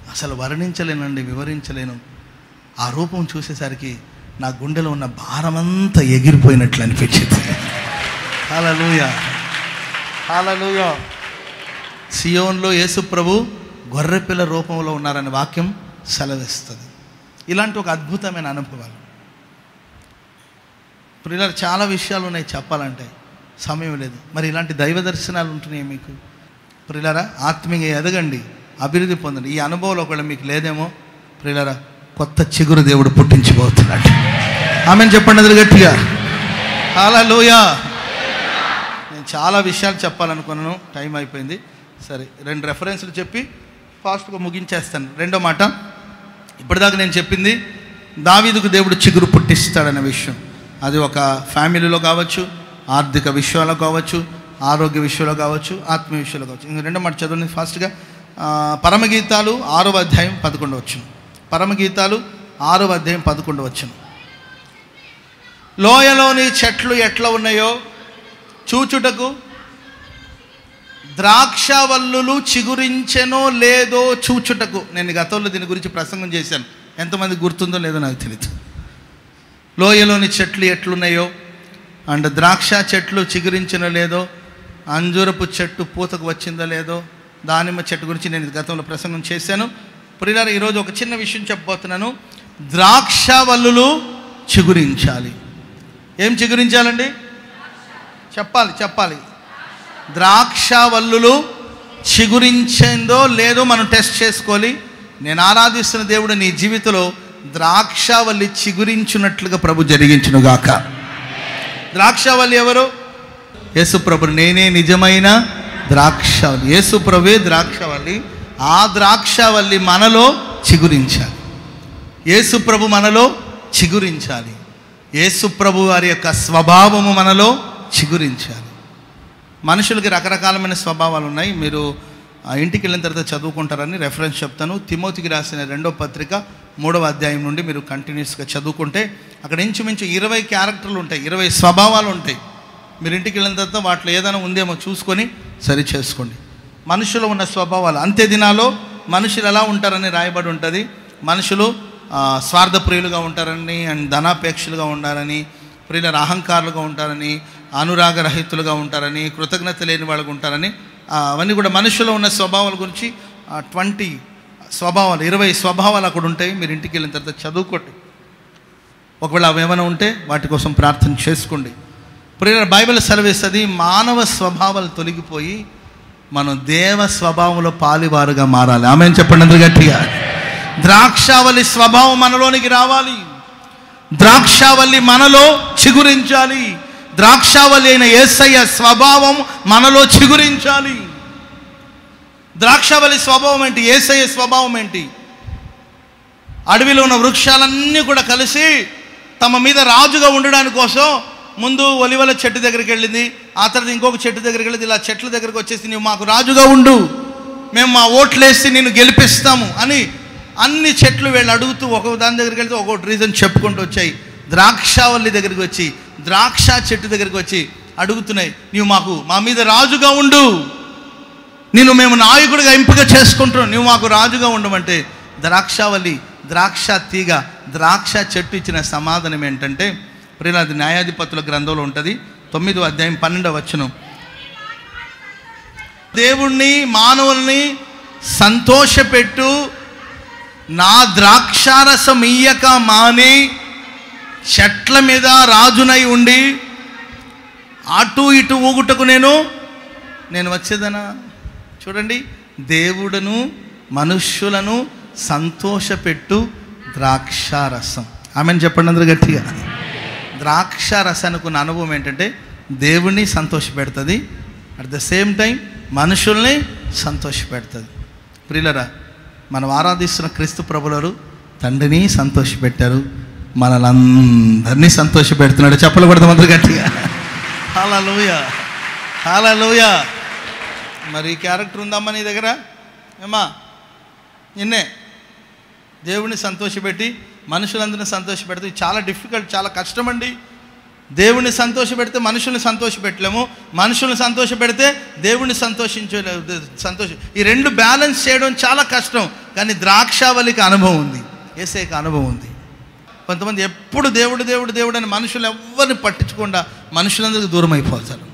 అసలు వర్ణించలేనండి వివరించలేను ఆ రూపం చూసేసరికి నా గుండెలో ఉన్న భారమంతా ఎగిరిపోయినట్లు అనిపించింది హాలూయ హాలూయ సియోన్లో యేసు ప్రభు గొర్రెపిల్ల రూపంలో ఉన్నారనే వాక్యం సెలవిస్తుంది ఇలాంటి ఒక అద్భుతమైన అనుభవాలు ప్రియులారు చాలా విషయాలు ఉన్నాయి చెప్పాలంటే సమయం లేదు మరి ఇలాంటి దైవ దర్శనాలు ఉంటున్నాయి మీకు ప్రియులారా ఆత్మీయంగా ఎదగండి అభివృద్ధి పొందండి ఈ అనుభవంలో ఒకవేళ మీకు లేదేమో ప్రియులారా కొత్త చిగురు దేవుడు పుట్టించబోతున్నాడు ఆమెను చెప్పండి అది గట్టిగా అలా నేను చాలా విషయాలు చెప్పాలనుకున్నాను టైం అయిపోయింది సరే రెండు రెఫరెన్స్లు చెప్పి ఫాస్ట్గా ముగించేస్తాను రెండో మాట ఇప్పటిదాకా నేను చెప్పింది దావీదుకు దేవుడు చిగురు పుట్టిస్తాడనే విషయం అది ఒక ఫ్యామిలీలో కావచ్చు ఆర్థిక విషయాల్లో కావచ్చు ఆరోగ్య విషయంలో కావచ్చు ఆత్మీయ విషయంలో కావచ్చు ఇంక రెండో మాట చదవండి ఫాస్ట్గా ఆ, పరమగీతాలు ఆరవ అధ్యాయం పదకొండు వచ్చును పరమగీతాలు ఆరవ అధ్యాయం పదకొండు వచ్చును లోయలోని చెట్లు ఎట్లా ఉన్నాయో చూచుటకు ద్రాక్షవల్లులు చిగురించెనో లేదో చూచుటకు నేను గతంలో దీని గురించి ప్రసంగం చేశాను ఎంతమంది గుర్తుందో లేదో నాకు తెలియదు లోయలోని చెట్లు ఎట్లున్నాయో అండ్ ద్రాక్ష చెట్లు చిగురించినో లేదో అంజూరపు చెట్టు పూతకు వచ్చిందో లేదో దానిమ్మ చెట్టు గురించి నేను గతంలో ప్రసంగం చేశాను ప్రియులారా ఈరోజు ఒక చిన్న విషయం చెప్పబోతున్నాను ద్రాక్షవల్లులు చిగురించాలి ఏం చిగురించాలండి చెప్పాలి చెప్పాలి ద్రాక్షవల్లులు చిగురించిందో లేదో మనం టెస్ట్ చేసుకోవాలి నేను ఆరాధిస్తున్న దేవుడు నీ జీవితంలో ద్రాక్షవల్లి చిగురించున్నట్లుగా ప్రభు జరిగించునుగాక ద్రాక్షవల్లి ఎవరు యేసు ప్రభు నేనే నిజమైన ద్రాక్షవల్లి యేసు ప్రభువే ద్రాక్షవల్లి ఆ ద్రాక్షవల్లి మనలో చిగురించాలి యేసు ప్రభు మనలో చిగురించాలి యేసు ప్రభు వారి యొక్క స్వభావము మనలో చిగురించాలి మనుషులకి రకరకాలమైన స్వభావాలు ఉన్నాయి మీరు ఆ ఇంటికి వెళ్ళిన తర్వాత చదువుకుంటారని రెఫరెన్స్ చెప్తాను తిమోతికి రాసిన రెండో పత్రిక మూడవ అధ్యాయం నుండి మీరు కంటిన్యూస్గా చదువుకుంటే అక్కడ ఇంచుమించు ఇరవై క్యారెక్టర్లు ఉంటాయి ఇరవై స్వభావాలు ఉంటాయి మీరు ఇంటికి వెళ్ళిన తర్వాత వాటిలో ఏదైనా ఉందేమో చూసుకొని సరి చేసుకోండి మనుషులు ఉన్న స్వభావాలు అంత్య దినాల్లో మనుషులు ఎలా ఉంటారని రాయబడి ఉంటుంది మనుషులు ఆ, స్వార్థప్రియులుగా ఉంటారని అండ్ ధనాపేక్షలుగా ఉండాలని ప్రియుల అహంకారులుగా ఉంటారని అనురాగ రహితులుగా ఉంటారని కృతజ్ఞత లేని వాళ్ళగా ఉంటారని ఆ, అవన్నీ కూడా మనుషులో ఉన్న స్వభావాల గురించి ట్వంటీ స్వభావాలు ఇరవై స్వభావాలు అక్కడ ఉంటాయి మీరు ఇంటికి వెళ్ళిన తర్వాత చదువుకోండి ఒకవేళ అవి ఏమైనా ఉంటే వాటి కోసం ప్రార్థన చేసుకోండి ప్రియుల బైబిల్ సెలవిస్తుంది మానవ స్వభావాలు తొలగిపోయి మనం దేవ స్వభావంలో పాలివారుగా మారాలి ఆమె చెప్పండి అందరు గట్టిగా ద్రాక్షావళి స్వభావం మనలోనికి రావాలి ద్రాక్షావల్లి మనలో చిగురించాలి ద్రాక్షావల్లి అయిన ఏసయ్య స్వభావం మనలో చిగురించాలి ద్రాక్షావల్లి స్వభావం ఏంటి ఏసయ్య స్వభావం ఏంటి అడవిలో ఉన్న వృక్షాలన్నీ కూడా కలిసి తమ మీద రాజుగా ఉండడానికి కోసం ముందు ఒలివల చెట్టు దగ్గరికి వెళ్ళింది ఆ తర్వాత ఇంకొక చెట్టు దగ్గరికి వెళ్ళింది ఇలా చెట్ల దగ్గరికి వచ్చేసి నువ్వు మాకు రాజుగా ఉండు మేము మా ఓట్లేసి నిన్ను గెలిపిస్తాము అని అన్ని చెట్లు వీళ్ళు అడుగుతూ ఒక్కొక్క దాని దగ్గరికి వెళ్తే ఒక్కొక్క రీజన్ చెప్పుకుంటూ వచ్చాయి ద్రాక్షావల్లి దగ్గరికి వచ్చి ద్రాక్ష చెట్టు దగ్గరికి వచ్చి అడుగుతున్నాయి నీవు మాకు మా మీద రాజుగా ఉండు నిన్ను మేము నాయకుడిగా ఎంపిక చేసుకుంటున్నాం నువ్వు మాకు రాజుగా ఉండమంటే ద్రాక్షావల్లి ద్రాక్ష తీగ ద్రాక్ష చెట్టు ఇచ్చిన సమాధానం ఏంటంటే ప్రియులాది న్యాయాధిపతుల గ్రంథంలో ఉంటుంది తొమ్మిదో అధ్యాయం పన్నెండవ వచనం దేవుణ్ణి మానవుల్ని సంతోషపెట్టు నా ద్రాక్షారసం ఇయ్యక మాని చెట్ల మీద రాజునై ఉండి అటు ఇటు ఊగుటకు నేను నేను వచ్చేదనా చూడండి దేవుడును మనుష్యులను సంతోషపెట్టు ద్రాక్షారసం ఆమెను చెప్పండి అందరూ గట్టిగా ద్రాక్షారసానికి ఉన్న అనుభవం ఏంటంటే దేవుణ్ణి సంతోషపెడుతుంది అట్ ద సేమ్ టైం మనుషుల్ని సంతోషపెడుతుంది ప్రియులరా మనం ఆరాధిస్తున్న క్రీస్తు ప్రభులరు తండ్రిని సంతోషపెట్టారు మనలందరినీ సంతోషపెడుతున్నాడు చెప్పలు పడతాం అందరూ గట్టిగా హాలలోయ హాలలోయ మరి ఈ క్యారెక్టర్ ఉందమ్మా నీ దగ్గర ఏమా నిన్నే దేవుడిని సంతోషపెట్టి మనుషులందరినీ సంతోషపెడుతూ ఇది చాలా డిఫికల్ట్ చాలా కష్టమండి దేవుణ్ణి సంతోషపెడితే మనుషుల్ని సంతోషపెట్టలేము మనుషుల్ని సంతోషపెడితే దేవుణ్ణి సంతోషించే సంతోష ఈ రెండు బ్యాలెన్స్ చేయడం చాలా కష్టం కానీ ద్రాక్షావళికి అనుభవం ఉంది ఏసేకి అనుభవం ఉంది కొంతమంది ఎప్పుడు దేవుడు దేవుడు దేవుడు అని మనుషులు ఎవరిని పట్టించకుండా మనుషులందరికీ దూరం అయిపోతారు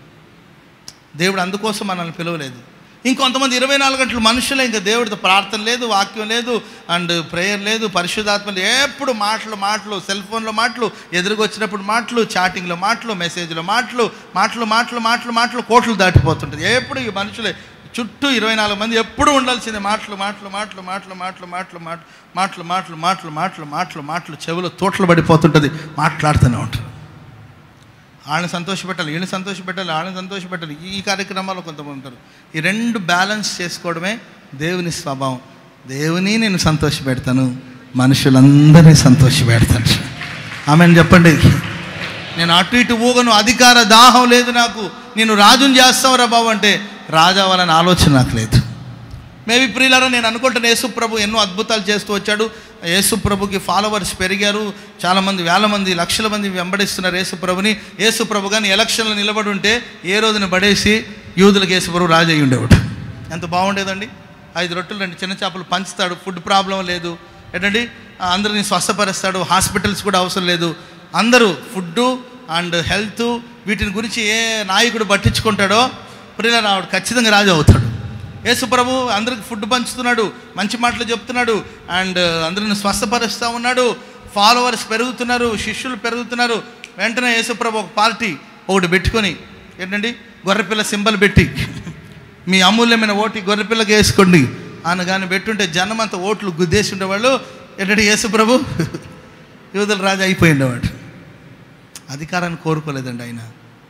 దేవుడు అందుకోసం మనల్ని పిలవలేదు ఇంకొంతమంది ఇరవై నాలుగు గంటలు మనుషులే ఇంకా దేవుడితో ప్రార్థన లేదు వాక్యం లేదు అండ్ ప్రేయర్ లేదు పరిశుధాత్మ లేదు ఎప్పుడు మాటలు మాటలు సెల్ ఫోన్లో మాటలు ఎదురుగా వచ్చినప్పుడు మాటలు చాటింగ్లో మాటలు మెసేజ్లో మాటలు మాటలు మాటలు మాటలు మాటలు కోట్లు దాటిపోతుంటుంది ఎప్పుడు ఈ మనుషులే చుట్టూ ఇరవై నాలుగు మంది ఎప్పుడు ఉండాల్సిందే మాటలు మాటలు మాటలు మాటలు మాటలు మాటలు మాటలు మాటలు మాటలు మాటలు మాటలు మాటలు చెవులు తోటలు పడిపోతుంటుంది మాట్లాడుతూనే ఉంటారు వాళ్ళని సంతోషపెట్టాలి వీళ్ళని సంతోషపెట్టాలి వాళ్ళని సంతోషపెట్టాలి ఈ కార్యక్రమాల్లో కొంతమంది ఉంటారు ఈ రెండు బ్యాలెన్స్ చేసుకోవడమే దేవుని స్వభావం దేవుని నేను సంతోషపెడతాను మనుషులందరినీ సంతోషపెడతాను ఆమెను చెప్పండి నేను అటు ఇటు ఊగను అధికార దాహం లేదు నాకు నేను రాజుని చేస్తావురా బాబు అంటే రాజా అవ్వాలని ఆలోచన నాకు లేదు మేబీ ప్రియులారా నేను అనుకుంటున్న యేసు ప్రభు ఎన్నో అద్భుతాలు చేస్తూ వచ్చాడు యేసు ప్రభుకి ఫాలోవర్స్ పెరిగారు చాలామంది వేల మంది లక్షల మంది వెంబడిస్తున్నారు యేసు ప్రభుని యేసు ప్రభు కానీ ఎలక్షన్లో నిలబడి ఉంటే ఏ రోజున పడేసి యూదులకు యేసు ప్రభు రాజు అయ్యి ఉండేవాడు ఎంత బాగుండేదండి ఐదు రొట్టెలు రెండు చిన్న చేపలు పంచుతాడు ఫుడ్ ప్రాబ్లం లేదు ఏంటండి అందరిని స్వస్థపరుస్తాడు హాస్పిటల్స్ కూడా అవసరం లేదు అందరూ ఫుడ్డు అండ్ హెల్త్ వీటిని గురించి ఏ నాయకుడు పట్టించుకుంటాడో ప్రియుల ఆవిడ ఖచ్చితంగా రాజు అవుతాడు యేసు ప్రభు అందరికి ఫుడ్ పంచుతున్నాడు మంచి మాటలు చెప్తున్నాడు అండ్ అందరిని స్వస్థపరుస్తూ ఉన్నాడు ఫాలోవర్స్ పెరుగుతున్నారు శిష్యులు పెరుగుతున్నారు వెంటనే యేసు ప్రభు ఒక పార్టీ ఒకటి పెట్టుకొని ఏంటండి గొర్రెపిల్ల సింబల్ పెట్టి మీ అమూల్యమైన ఓటు ఈ గొర్రెపిల్లకి వేసుకోండి అనగాని పెట్టుంటే జనం అంతా ఓట్లు గుద్దేసి ఉండేవాళ్ళు ఏంటంటే యేసు ప్రభు యువతల రాజు అయిపోయి ఉండేవాడు అధికారాన్ని కోరుకోలేదండి ఆయన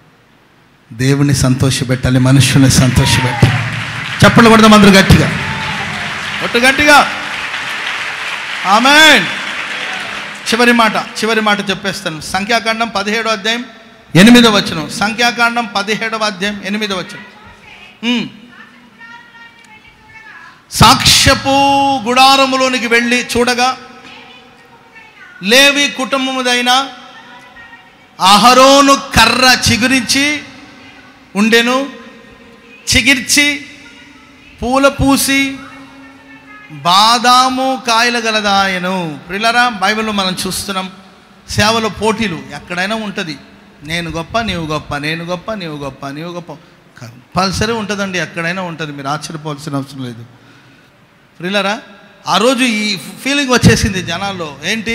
దేవుని సంతోషపెట్టాలి మనుషుల్ని సంతోషపెట్టాలి చెప్పలు కొడదాం అందరూ గట్టిగా ఒట్టు గట్టిగా ఆమె చివరి మాట చివరి మాట చెప్పేస్తాను సంఖ్యాకాండం పదిహేడో అధ్యాయం ఎనిమిదో వచనం సంఖ్యాకాండం పదిహేడవ అధ్యాయం ఎనిమిదో వచనం ఉమ్. సాక్ష్యపు గుడారములోనికి వెళ్ళి చూడగా లేవి కుటుంబముదైన అహరోను కర్ర చిగురించి ఉండెను చిగిర్చి పూల పూసి బాదాము కాయలు గలదాయను ప్రిల్లరా బైబిల్లో మనం చూస్తున్నాం సేవలో పోటీలు ఎక్కడైనా ఉంటుంది నేను గొప్ప నీవు గొప్ప నేను గొప్ప నీవు గొప్ప నీవు గొప్ప కంపల్సరీ ఉంటుందండి ఎక్కడైనా ఉంటుంది మీరు ఆశ్చర్యపోవాల్సిన అవసరం లేదు ప్రిల్లరా ఆ రోజు ఈ ఫీలింగ్ వచ్చేసింది జనాల్లో ఏంటి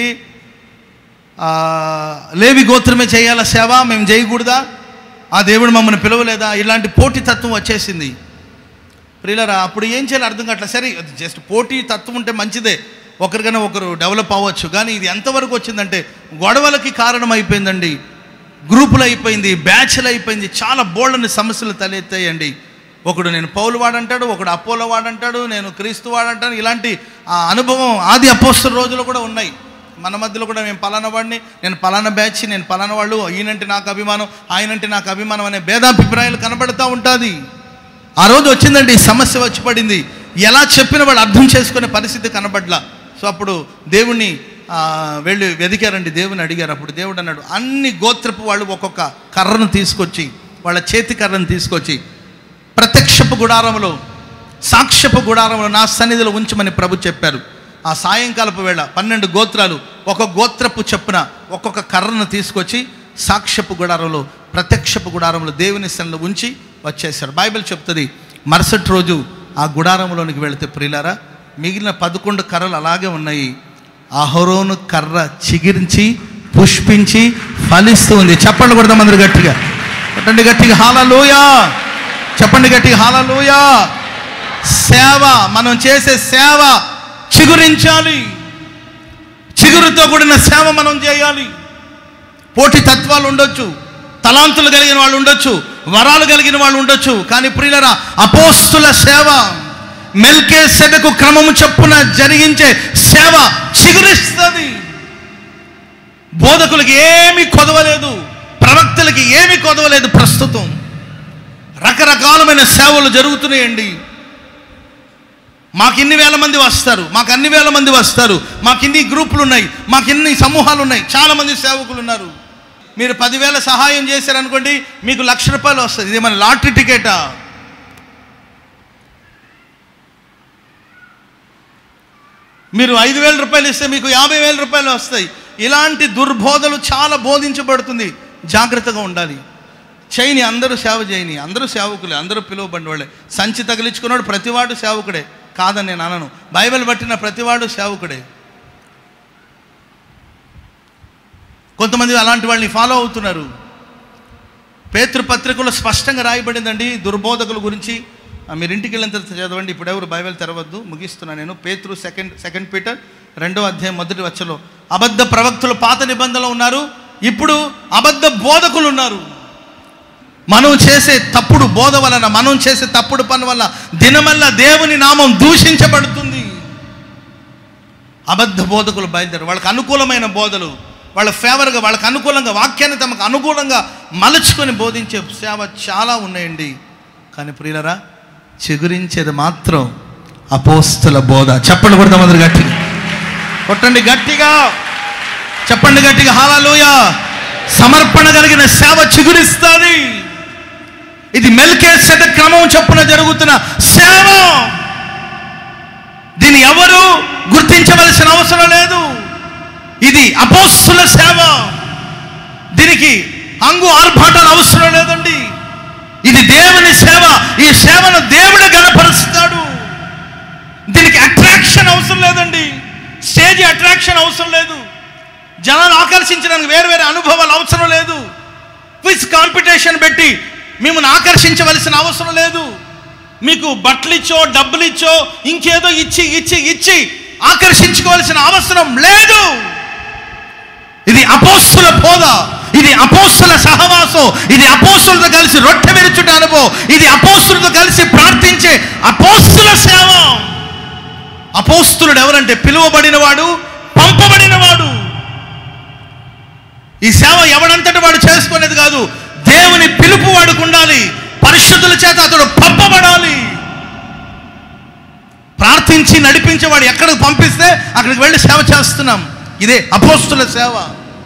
ఆ, లేవి గోత్రమే చేయాల సేవ మేము చేయకూడదా ఆ దేవుడు మమ్మల్ని పిలవలేదా ఇలాంటి పోటీ తత్వం వచ్చేసింది ప్రియులరా అప్పుడు ఏం చేయాలి అర్థం కావట్లేదు సరే జస్ట్ పోటీ తత్వం ఉంటే మంచిదే ఒకరికైనా ఒకరు డెవలప్ అవ్వచ్చు కానీ ఇది ఎంతవరకు వచ్చిందంటే గొడవలకి కారణం అయిపోయిందండి గ్రూపులు అయిపోయింది బ్యాచ్లు అయిపోయింది చాలా బోల్డని సమస్యలు తలెత్తాయండి ఒకడు నేను పౌలు వాడంటాడు ఒకడు అపోలో వాడంటాడు నేను క్రీస్తు వాడంటాను ఇలాంటి ఆ అనుభవం ఆది అపోస్తుల రోజులు కూడా ఉన్నాయి మన మధ్యలో కూడా మేము పలానా వాడిని నేను పలానా బ్యాచ్ నేను పలానా వాళ్ళు ఈయనంటే నాకు అభిమానం ఆయనంటే నాకు అభిమానం అనే భేదాభిప్రాయాలు కనబడుతూ ఉంటుంది ఆ రోజు వచ్చిందండి ఈ సమస్య వచ్చి పడింది ఎలా చెప్పిన వాడు అర్థం చేసుకునే పరిస్థితి కనబడ్లా సో అప్పుడు దేవుణ్ణి ఆ, వెళ్ళి వెదికారండి దేవుని అడిగారు అప్పుడు దేవుడు అన్నాడు అన్ని గోత్రపు వాళ్ళు ఒక్కొక్క కర్రను తీసుకొచ్చి వాళ్ళ చేతి కర్రను తీసుకొచ్చి ప్రత్యక్షపు గుడారంలో సాక్ష్యపు గుడారంలో నా సన్నిధిలో ఉంచమని ప్రభు చెప్పారు ఆ సాయంకాలపు వేళ పన్నెండు గోత్రాలు ఒక గోత్రపు చొప్పున ఒక్కొక్క కర్రను తీసుకొచ్చి సాక్ష్యపు గుడారంలో ప్రత్యక్షపు గుడారంలో దేవుని సన్నిలో ఉంచి వచ్చేసారు బైబిల్ చెప్తుంది మరుసటి రోజు ఆ గుడారంలోనికి వెళితే ప్రియులారా మిగిలిన పదకొండు కర్రలు అలాగే ఉన్నాయి అహరోను కర్ర చిగిరించి పుష్పించి ఫలిస్తూ ఉంది చెప్పండి కొడదాం అందరు గట్టిగా కొట్టండి గట్టిగా హాలలోయా చెప్పండి గట్టిగా హాలలోయా సేవ మనం చేసే సేవ చిగురించాలి చిగురుతో కూడిన సేవ మనం చేయాలి పోటీ తత్వాలు ఉండొచ్చు తలాంతులు కలిగిన వాళ్ళు ఉండొచ్చు వరాలు కలిగిన వాళ్ళు ఉండొచ్చు కానీ ప్రియులరా అపోస్తుల సేవ మెల్కే సెదకు క్రమము చొప్పున జరిగించే సేవ చిగురిస్తుంది బోధకులకి ఏమీ కొదవలేదు ప్రవక్తలకి ఏమీ కొదవలేదు ప్రస్తుతం రకరకాలమైన సేవలు జరుగుతున్నాయండి మాకు ఇన్ని వేల మంది వస్తారు మాకు అన్ని వేల మంది వస్తారు మాకు ఇన్ని గ్రూపులు ఉన్నాయి మాకు ఇన్ని సమూహాలు ఉన్నాయి చాలా మంది సేవకులు ఉన్నారు మీరు పదివేల సహాయం చేశారనుకోండి మీకు లక్ష రూపాయలు వస్తుంది ఇది మన లాటరీ టికెటా మీరు ఐదు వేల రూపాయలు ఇస్తే మీకు యాభై వేల రూపాయలు వస్తాయి ఇలాంటి దుర్బోధలు చాలా బోధించబడుతుంది జాగ్రత్తగా ఉండాలి చేయని అందరూ సేవ చేయని అందరూ సేవకులే అందరూ పిలువబడిన వాళ్ళే సంచి తగిలించుకున్నాడు ప్రతివాడు సేవకుడే కాదని నేను అనను బైబిల్ పట్టిన ప్రతివాడు సేవకుడే కొంతమంది అలాంటి వాళ్ళని ఫాలో అవుతున్నారు పేతృపత్రికలో స్పష్టంగా రాయబడిందండి దుర్బోధకుల గురించి ఆ, మీరు ఇంటికి వెళ్ళిన తర్వాత చదవండి ఇప్పుడు ఎవరు బైబిల్ తెరవద్దు ముగిస్తున్నాను నేను పేతృ సెకండ్ సెకండ్ పీటర్ రెండో అధ్యాయం మొదటి వచ్చలో అబద్ధ ప్రవక్తులు పాత నిబంధనలు ఉన్నారు ఇప్పుడు అబద్ధ బోధకులు ఉన్నారు మనం చేసే తప్పుడు బోధ వలన మనం చేసే తప్పుడు పని వల్ల దినమల్ల దేవుని నామం దూషించబడుతుంది అబద్ధ బోధకులు బయలుదేరు వాళ్ళకి అనుకూలమైన బోధలు వాళ్ళ ఫేవర్గా వాళ్ళకి అనుకూలంగా వాక్యాన్ని తమకు అనుకూలంగా మలుచుకొని బోధించే సేవ చాలా ఉన్నాయండి కానీ ప్రియులరా చిగురించేది మాత్రం అపోస్తుల బోధ చెప్పండి కొడతాం అందరు గట్టిగా కొట్టండి గట్టిగా చెప్పండి గట్టిగా హాలలోయ సమర్పణ కలిగిన సేవ చిగురిస్తుంది ఇది మెల్కే శత క్రమం చొప్పున జరుగుతున్న సేవ దీన్ని ఎవరు గుర్తించవలసిన అవసరం లేదు ఇది అపోస్తుల సేవ దీనికి అంగు ఆర్భాటాలు అవసరం లేదండి ఇది దేవుని సేవ ఈ సేవను దేవుడు గణపరుస్తాడు దీనికి అట్రాక్షన్ అవసరం లేదండి స్టేజ్ అట్రాక్షన్ అవసరం లేదు జనాలు ఆకర్షించడానికి వేరు వేరే అనుభవాలు అవసరం లేదు క్విజ్ కాంపిటీషన్ పెట్టి మిమ్మల్ని ఆకర్షించవలసిన అవసరం లేదు మీకు బట్టలు ఇచ్చో డబ్బులు ఇచ్చో ఇంకేదో ఇచ్చి ఇచ్చి ఇచ్చి ఆకర్షించుకోవాల్సిన అవసరం లేదు ఇది అపోస్తుల బోధ ఇది అపోస్తుల సహవాసం ఇది అపోస్తులతో కలిసి రొట్టె విరుచుట అనుభవం ఇది అపోస్తులతో కలిసి ప్రార్థించే అపోస్తుల సేవ అపోస్తులుడు ఎవరంటే పిలువబడినవాడు పంపబడినవాడు ఈ సేవ ఎవడంతటి వాడు చేసుకునేది కాదు దేవుని పిలుపు వాడికి ఉండాలి పరిశుద్ధుల చేత అతడు పంపబడాలి ప్రార్థించి నడిపించేవాడు ఎక్కడికి పంపిస్తే అక్కడికి వెళ్ళి సేవ చేస్తున్నాం ఇదే అపోస్తుల సేవ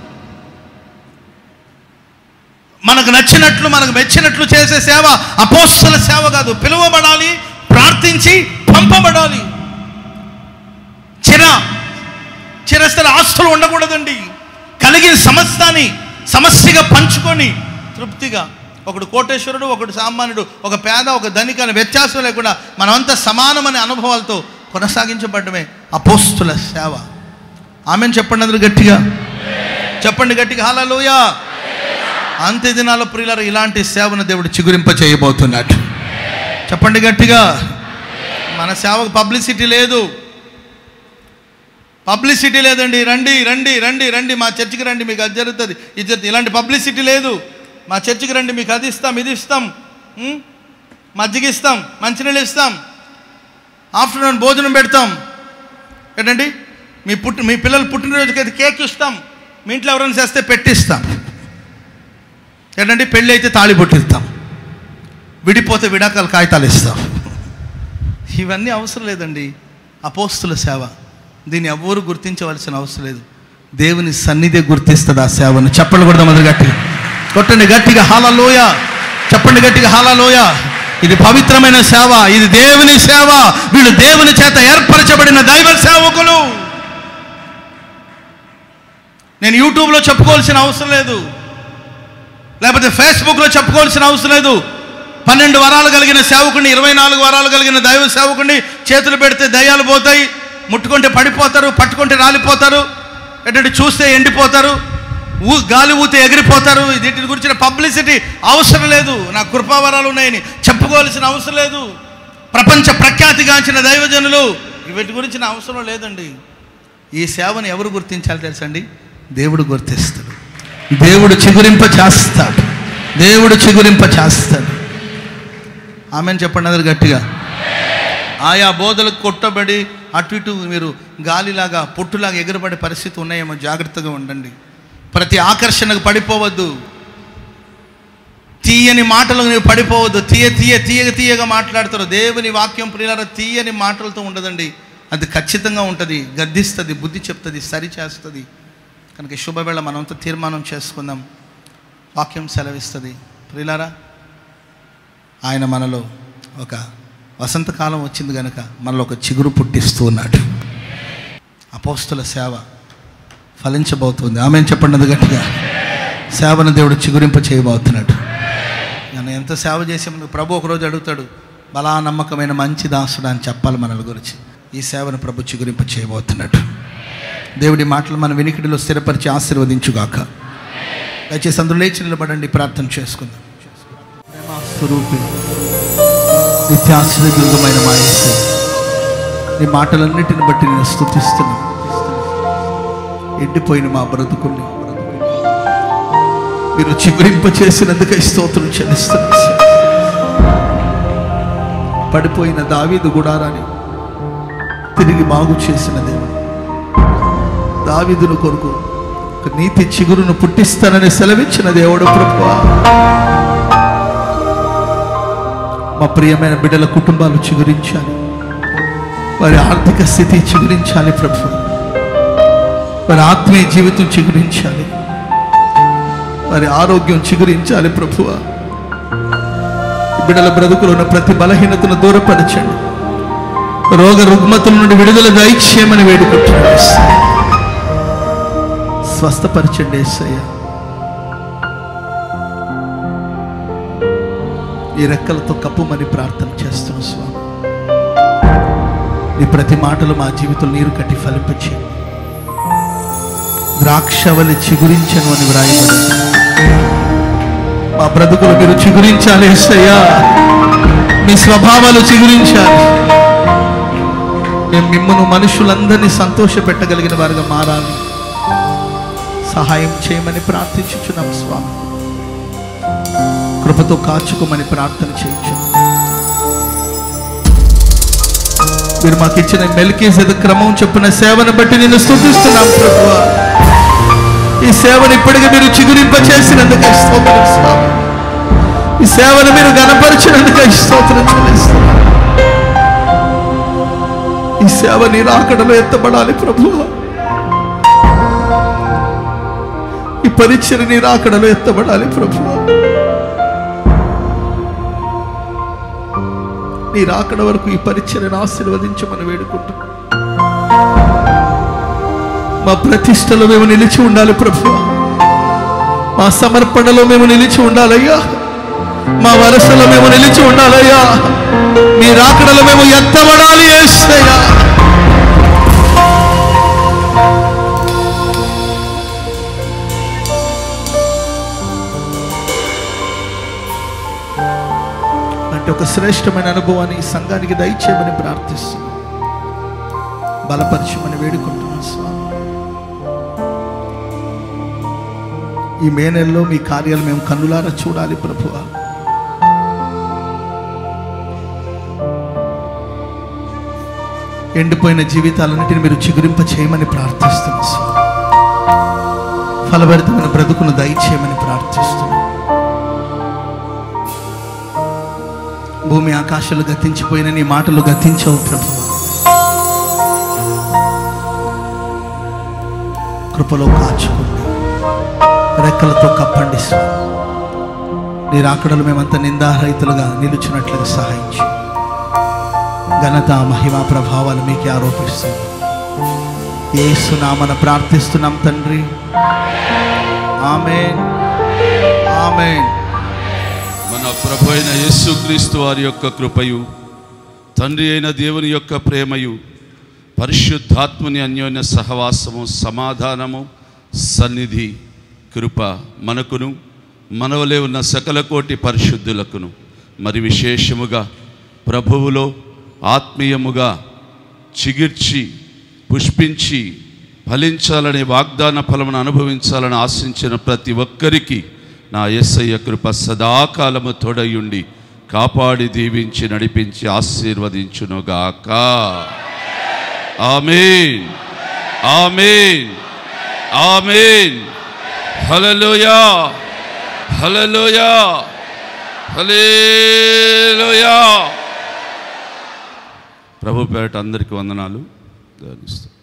మనకు నచ్చినట్లు మనకు మెచ్చినట్లు చేసే సేవ అపోస్తుల సేవ కాదు పిలువబడాలి ప్రార్థించి పంపబడాలి చిర చిరస్థల ఆస్తులు ఉండకూడదండి కలిగిన సమస్తాన్ని సమస్యగా పంచుకొని తృప్తిగా ఒకడు కోటేశ్వరుడు ఒకడు సామాన్యుడు ఒక పేద ఒక ధనిక అనే వ్యత్యాసం లేకుండా మనమంతా సమానమనే అనుభవాలతో కొనసాగించబడమే అపోస్తుల సేవ ఆమెను చెప్పండి అందరూ గట్టిగా చెప్పండి గట్టిగా హాలలోయ అంత్య దినాల ప్రియుల ఇలాంటి సేవను దేవుడు చిగురింప చేయబోతున్నాడు చెప్పండి గట్టిగా మన సేవకు పబ్లిసిటీ లేదు పబ్లిసిటీ లేదండి రండి రండి రండి రండి మా చర్చికి రండి మీకు అది జరుగుతుంది ఇది జరుగుతుంది ఇలాంటి పబ్లిసిటీ లేదు మా చర్చికి రండి మీకు అది ఇస్తాం ఇది ఇస్తాం ఉం? మజ్జిగ ఇస్తాం మంచినీళ్ళు ఇస్తాం ఆఫ్టర్నూన్ భోజనం పెడతాం ఏంటండి మీ పుట్టి మీ పిల్లలు పుట్టినరోజుకి అయితే కేక్ ఇస్తాం మీ ఇంట్లో ఎవరైనా చేస్తే పెట్టిస్తాం ఏంటండి పెళ్ళి అయితే తాళి పొట్టిస్తాం విడిపోతే విడాకాలు కాగితాలు ఇస్తాం ఇవన్నీ అవసరం లేదండి అపోస్తుల సేవ దీన్ని ఎవ్వరూ గుర్తించవలసిన అవసరం లేదు దేవుని సన్నిధి గుర్తిస్తుంది ఆ సేవను చెప్పండి కూడా మొదలు గట్టిగా కొట్టండి గట్టిగా హాలలోయ చెప్పండి గట్టిగా హాలలోయ ఇది పవిత్రమైన సేవ ఇది దేవుని సేవ వీళ్ళు దేవుని చేత ఏర్పరచబడిన దైవ సేవకులు నేను యూట్యూబ్లో చెప్పుకోవాల్సిన అవసరం లేదు లేకపోతే ఫేస్బుక్లో చెప్పుకోవాల్సిన అవసరం లేదు పన్నెండు వరాలు కలిగిన సేవకుడిని ఇరవై నాలుగు వరాలు కలిగిన దైవ సేవకుడిని చేతులు పెడితే దయ్యాలు పోతాయి ముట్టుకుంటే పడిపోతారు పట్టుకుంటే రాలిపోతారు ఏంటంటే చూస్తే ఎండిపోతారు ఊ గాలి ఊతే ఎగిరిపోతారు వీటి గురించిన పబ్లిసిటీ అవసరం లేదు నా కృపావరాలు ఉన్నాయని చెప్పుకోవాల్సిన అవసరం లేదు ప్రపంచ ప్రఖ్యాతిగాంచిన దైవజనులు వీటి గురించిన అవసరం లేదండి ఈ సేవను ఎవరు గుర్తించాలి తెలుసండి దేవుడు గుర్తిస్తాడు దేవుడు చిగురింప చేస్తాడు దేవుడు చిగురింప చేస్తాడు ఆమెను చెప్పండి అందరు గట్టిగా ఆయా బోధలకు కొట్టబడి అటు ఇటు మీరు గాలిలాగా పొట్టులాగా ఎగురబడే పరిస్థితి ఉన్నాయేమో జాగ్రత్తగా ఉండండి ప్రతి ఆకర్షణకు పడిపోవద్దు తీయని మాటలకు నీవు పడిపోవద్దు తీయ తీయ తీయగా తీయగా మాట్లాడతారు దేవుని వాక్యం ప్రియుల తీయని మాటలతో ఉండదండి అది ఖచ్చితంగా ఉంటుంది గద్దిస్తుంది బుద్ధి చెప్తుంది సరి చేస్తుంది కనుక ఈ శుభవేళ మనంతా తీర్మానం చేసుకుందాం వాక్యం సెలవిస్తుంది ప్రియులారా ఆయన మనలో ఒక వసంతకాలం వచ్చింది కనుక మనలో ఒక చిగురు పుట్టిస్తూ ఉన్నాడు అపోస్తుల సేవ ఫలించబోతుంది ఆమె చెప్పండి గట్టిగా సేవను దేవుడు చిగురింప చేయబోతున్నాడు నేను ఎంత సేవ చేసే ముందు ప్రభు ఒకరోజు అడుగుతాడు బలా నమ్మకమైన మంచి దాసుడు అని చెప్పాలి మనల గురించి ఈ సేవను ప్రభు చిగురింప చేయబోతున్నాడు దేవుడి మాటలు మన వినికిడిలో స్థిరపరిచి ఆశీర్వదించుగాక దయచేసి అందులో లేచి నిలబడండి ప్రార్థన చేసుకుందాం ప్రేమ స్వరూపి నిత్యాశ్రయమైన మా యేసు నీ మాటలన్నిటిని బట్టి నేను స్థుతిస్తున్నాను ఎండిపోయిన మా బ్రతుకుల్ని మీరు చిగురింప చేసినందుకై స్తోత్రం చెల్లిస్తున్నాను పడిపోయిన దావీదు గుడారాన్ని తిరిగి బాగు చేసిన దేవుడు దావీదును కొరకు ఒక నీతి చిగురును పుట్టిస్తానని సెలవిచ్చిన దేవుడు ప్రభువా మా ప్రియమైన బిడ్డల కుటుంబాలు చిగురించాలి వారి ఆర్థిక స్థితి చిగురించాలి ప్రభు వారి ఆత్మీయ జీవితం చిగురించాలి వారి ఆరోగ్యం చిగురించాలి ప్రభువ బిడ్డల బ్రతుకులో ఉన్న ప్రతి బలహీనతను దూరపరచండి రోగ రుగ్మతుల నుండి విడుదల దయచేయమని వేడుకుంటున్నాను యేసయ్య. స్వస్థపరచండి ఏసయ్య ఈ రెక్కలతో కప్పుమని ప్రార్థన చేస్తున్నాం స్వామి నీ ప్రతి మాటలు మా జీవితంలో నీరు కట్టి ఫలింపచేయండి ద్రాక్షవలి చిగురించను అని వ్రాయబడింది మా బ్రతుకులు మీరు చిగురించాలి ఏసయ్యా మీ స్వభావాలు చిగురించాలి మేము మిమ్మల్ని మనుషులందరినీ సంతోష పెట్టగలిగిన వారుగా మారాలి సహాయం చేయమని ప్రార్థించుచున్నాం స్వామి కృపతో కాచుకోమని ప్రార్థన చేయించు మీరు మాకు ఇచ్చిన మెలికేసేద క్రమం చెప్పిన సేవను బట్టి నేను స్థుతిస్తున్నాం ప్రభు ఈ సేవను ఇప్పటికీ మీరు చిగురింప చేసినందుకు స్తోత్రం స్వామి ఈ సేవను మీరు గణపరిచినందుకు స్తోత్రం చెల్లిస్తున్నాం ఈ సేవ నీ రాకడలో ఎత్తబడాలి ప్రభు ఈ పరీక్షలు నీ రాకడలో ఎత్తబడాలి ప్రభు నీ రాకడ వరకు ఈ పరీక్షలను ఆశీర్వదించమని వేడుకుంటున్నాం మా ప్రతిష్టలో మేము నిలిచి ఉండాలి ప్రభు మా సమర్పణలో మేము నిలిచి ఉండాలయ్యా మా వరసలో మేము నిలిచి ఉండాలయ్యా మీ రాకడలో మేము ఎత్తబడాలి యేసయ్యా అంటే ఒక శ్రేష్టమైన అనుభవాన్ని ఈ సంఘానికి దయచేయమని ప్రార్థిస్తున్నాం బలపరచమని వేడుకుంటున్నాం స్వామి ఈ మే నెలలో మీ కార్యాలు మేము కన్నులారా చూడాలి ప్రభువా ఎండిపోయిన జీవితాలన్నిటిని మీరు చిగురింప చేయమని ప్రార్థిస్తున్నాం స్వామి ఫలభరితమైన బ్రతుకును దయచేయమని ప్రార్థిస్తున్నాం భూమి ఆకాశాలు గతించిపోయిన నీ మాటలు గతించవు ప్రభు కృపలో కాచుకోండి రెక్కలతో కప్పండి స్వామి నీ రాకడలు మేమంతా నిందారహితులుగా నిలుచున్నట్లుగా సహాయించి ఘనత మహిమ ప్రభావాలు మీకే ఆరోపిస్తాం ఏసునామన ప్రార్థిస్తున్నాం తండ్రి ఆమెన్ ఆమెన్ మన ప్రభు అయిన యేసుక్రీస్తు వారి యొక్క కృపయు తండ్రి అయిన దేవుని యొక్క ప్రేమయు పరిశుద్ధాత్మని అన్యోన్య సహవాసము సమాధానము సన్నిధి కృప మనకును మనవలే ఉన్న సకల కోటి పరిశుద్ధులకును మరి విశేషముగా ప్రభువులో ఆత్మీయముగా చిగిర్చి పుష్పించి ఫలించాలనే వాగ్దాన ఫలమును అనుభవించాలని ఆశించిన ప్రతి ఒక్కరికి నా యేసయ్య కృప సదాకాలము తోడయుండి కాపాడి దీవించి నడిపించి ఆశీర్వదించునుగాక ఆమేన్ ఆమేన్ ఆమేన్ హల్లెలూయా హల్లెలూయా హల్లెలూయా ప్రభు పేరట అందరికీ వందనాలు ధ్యానిస్తాం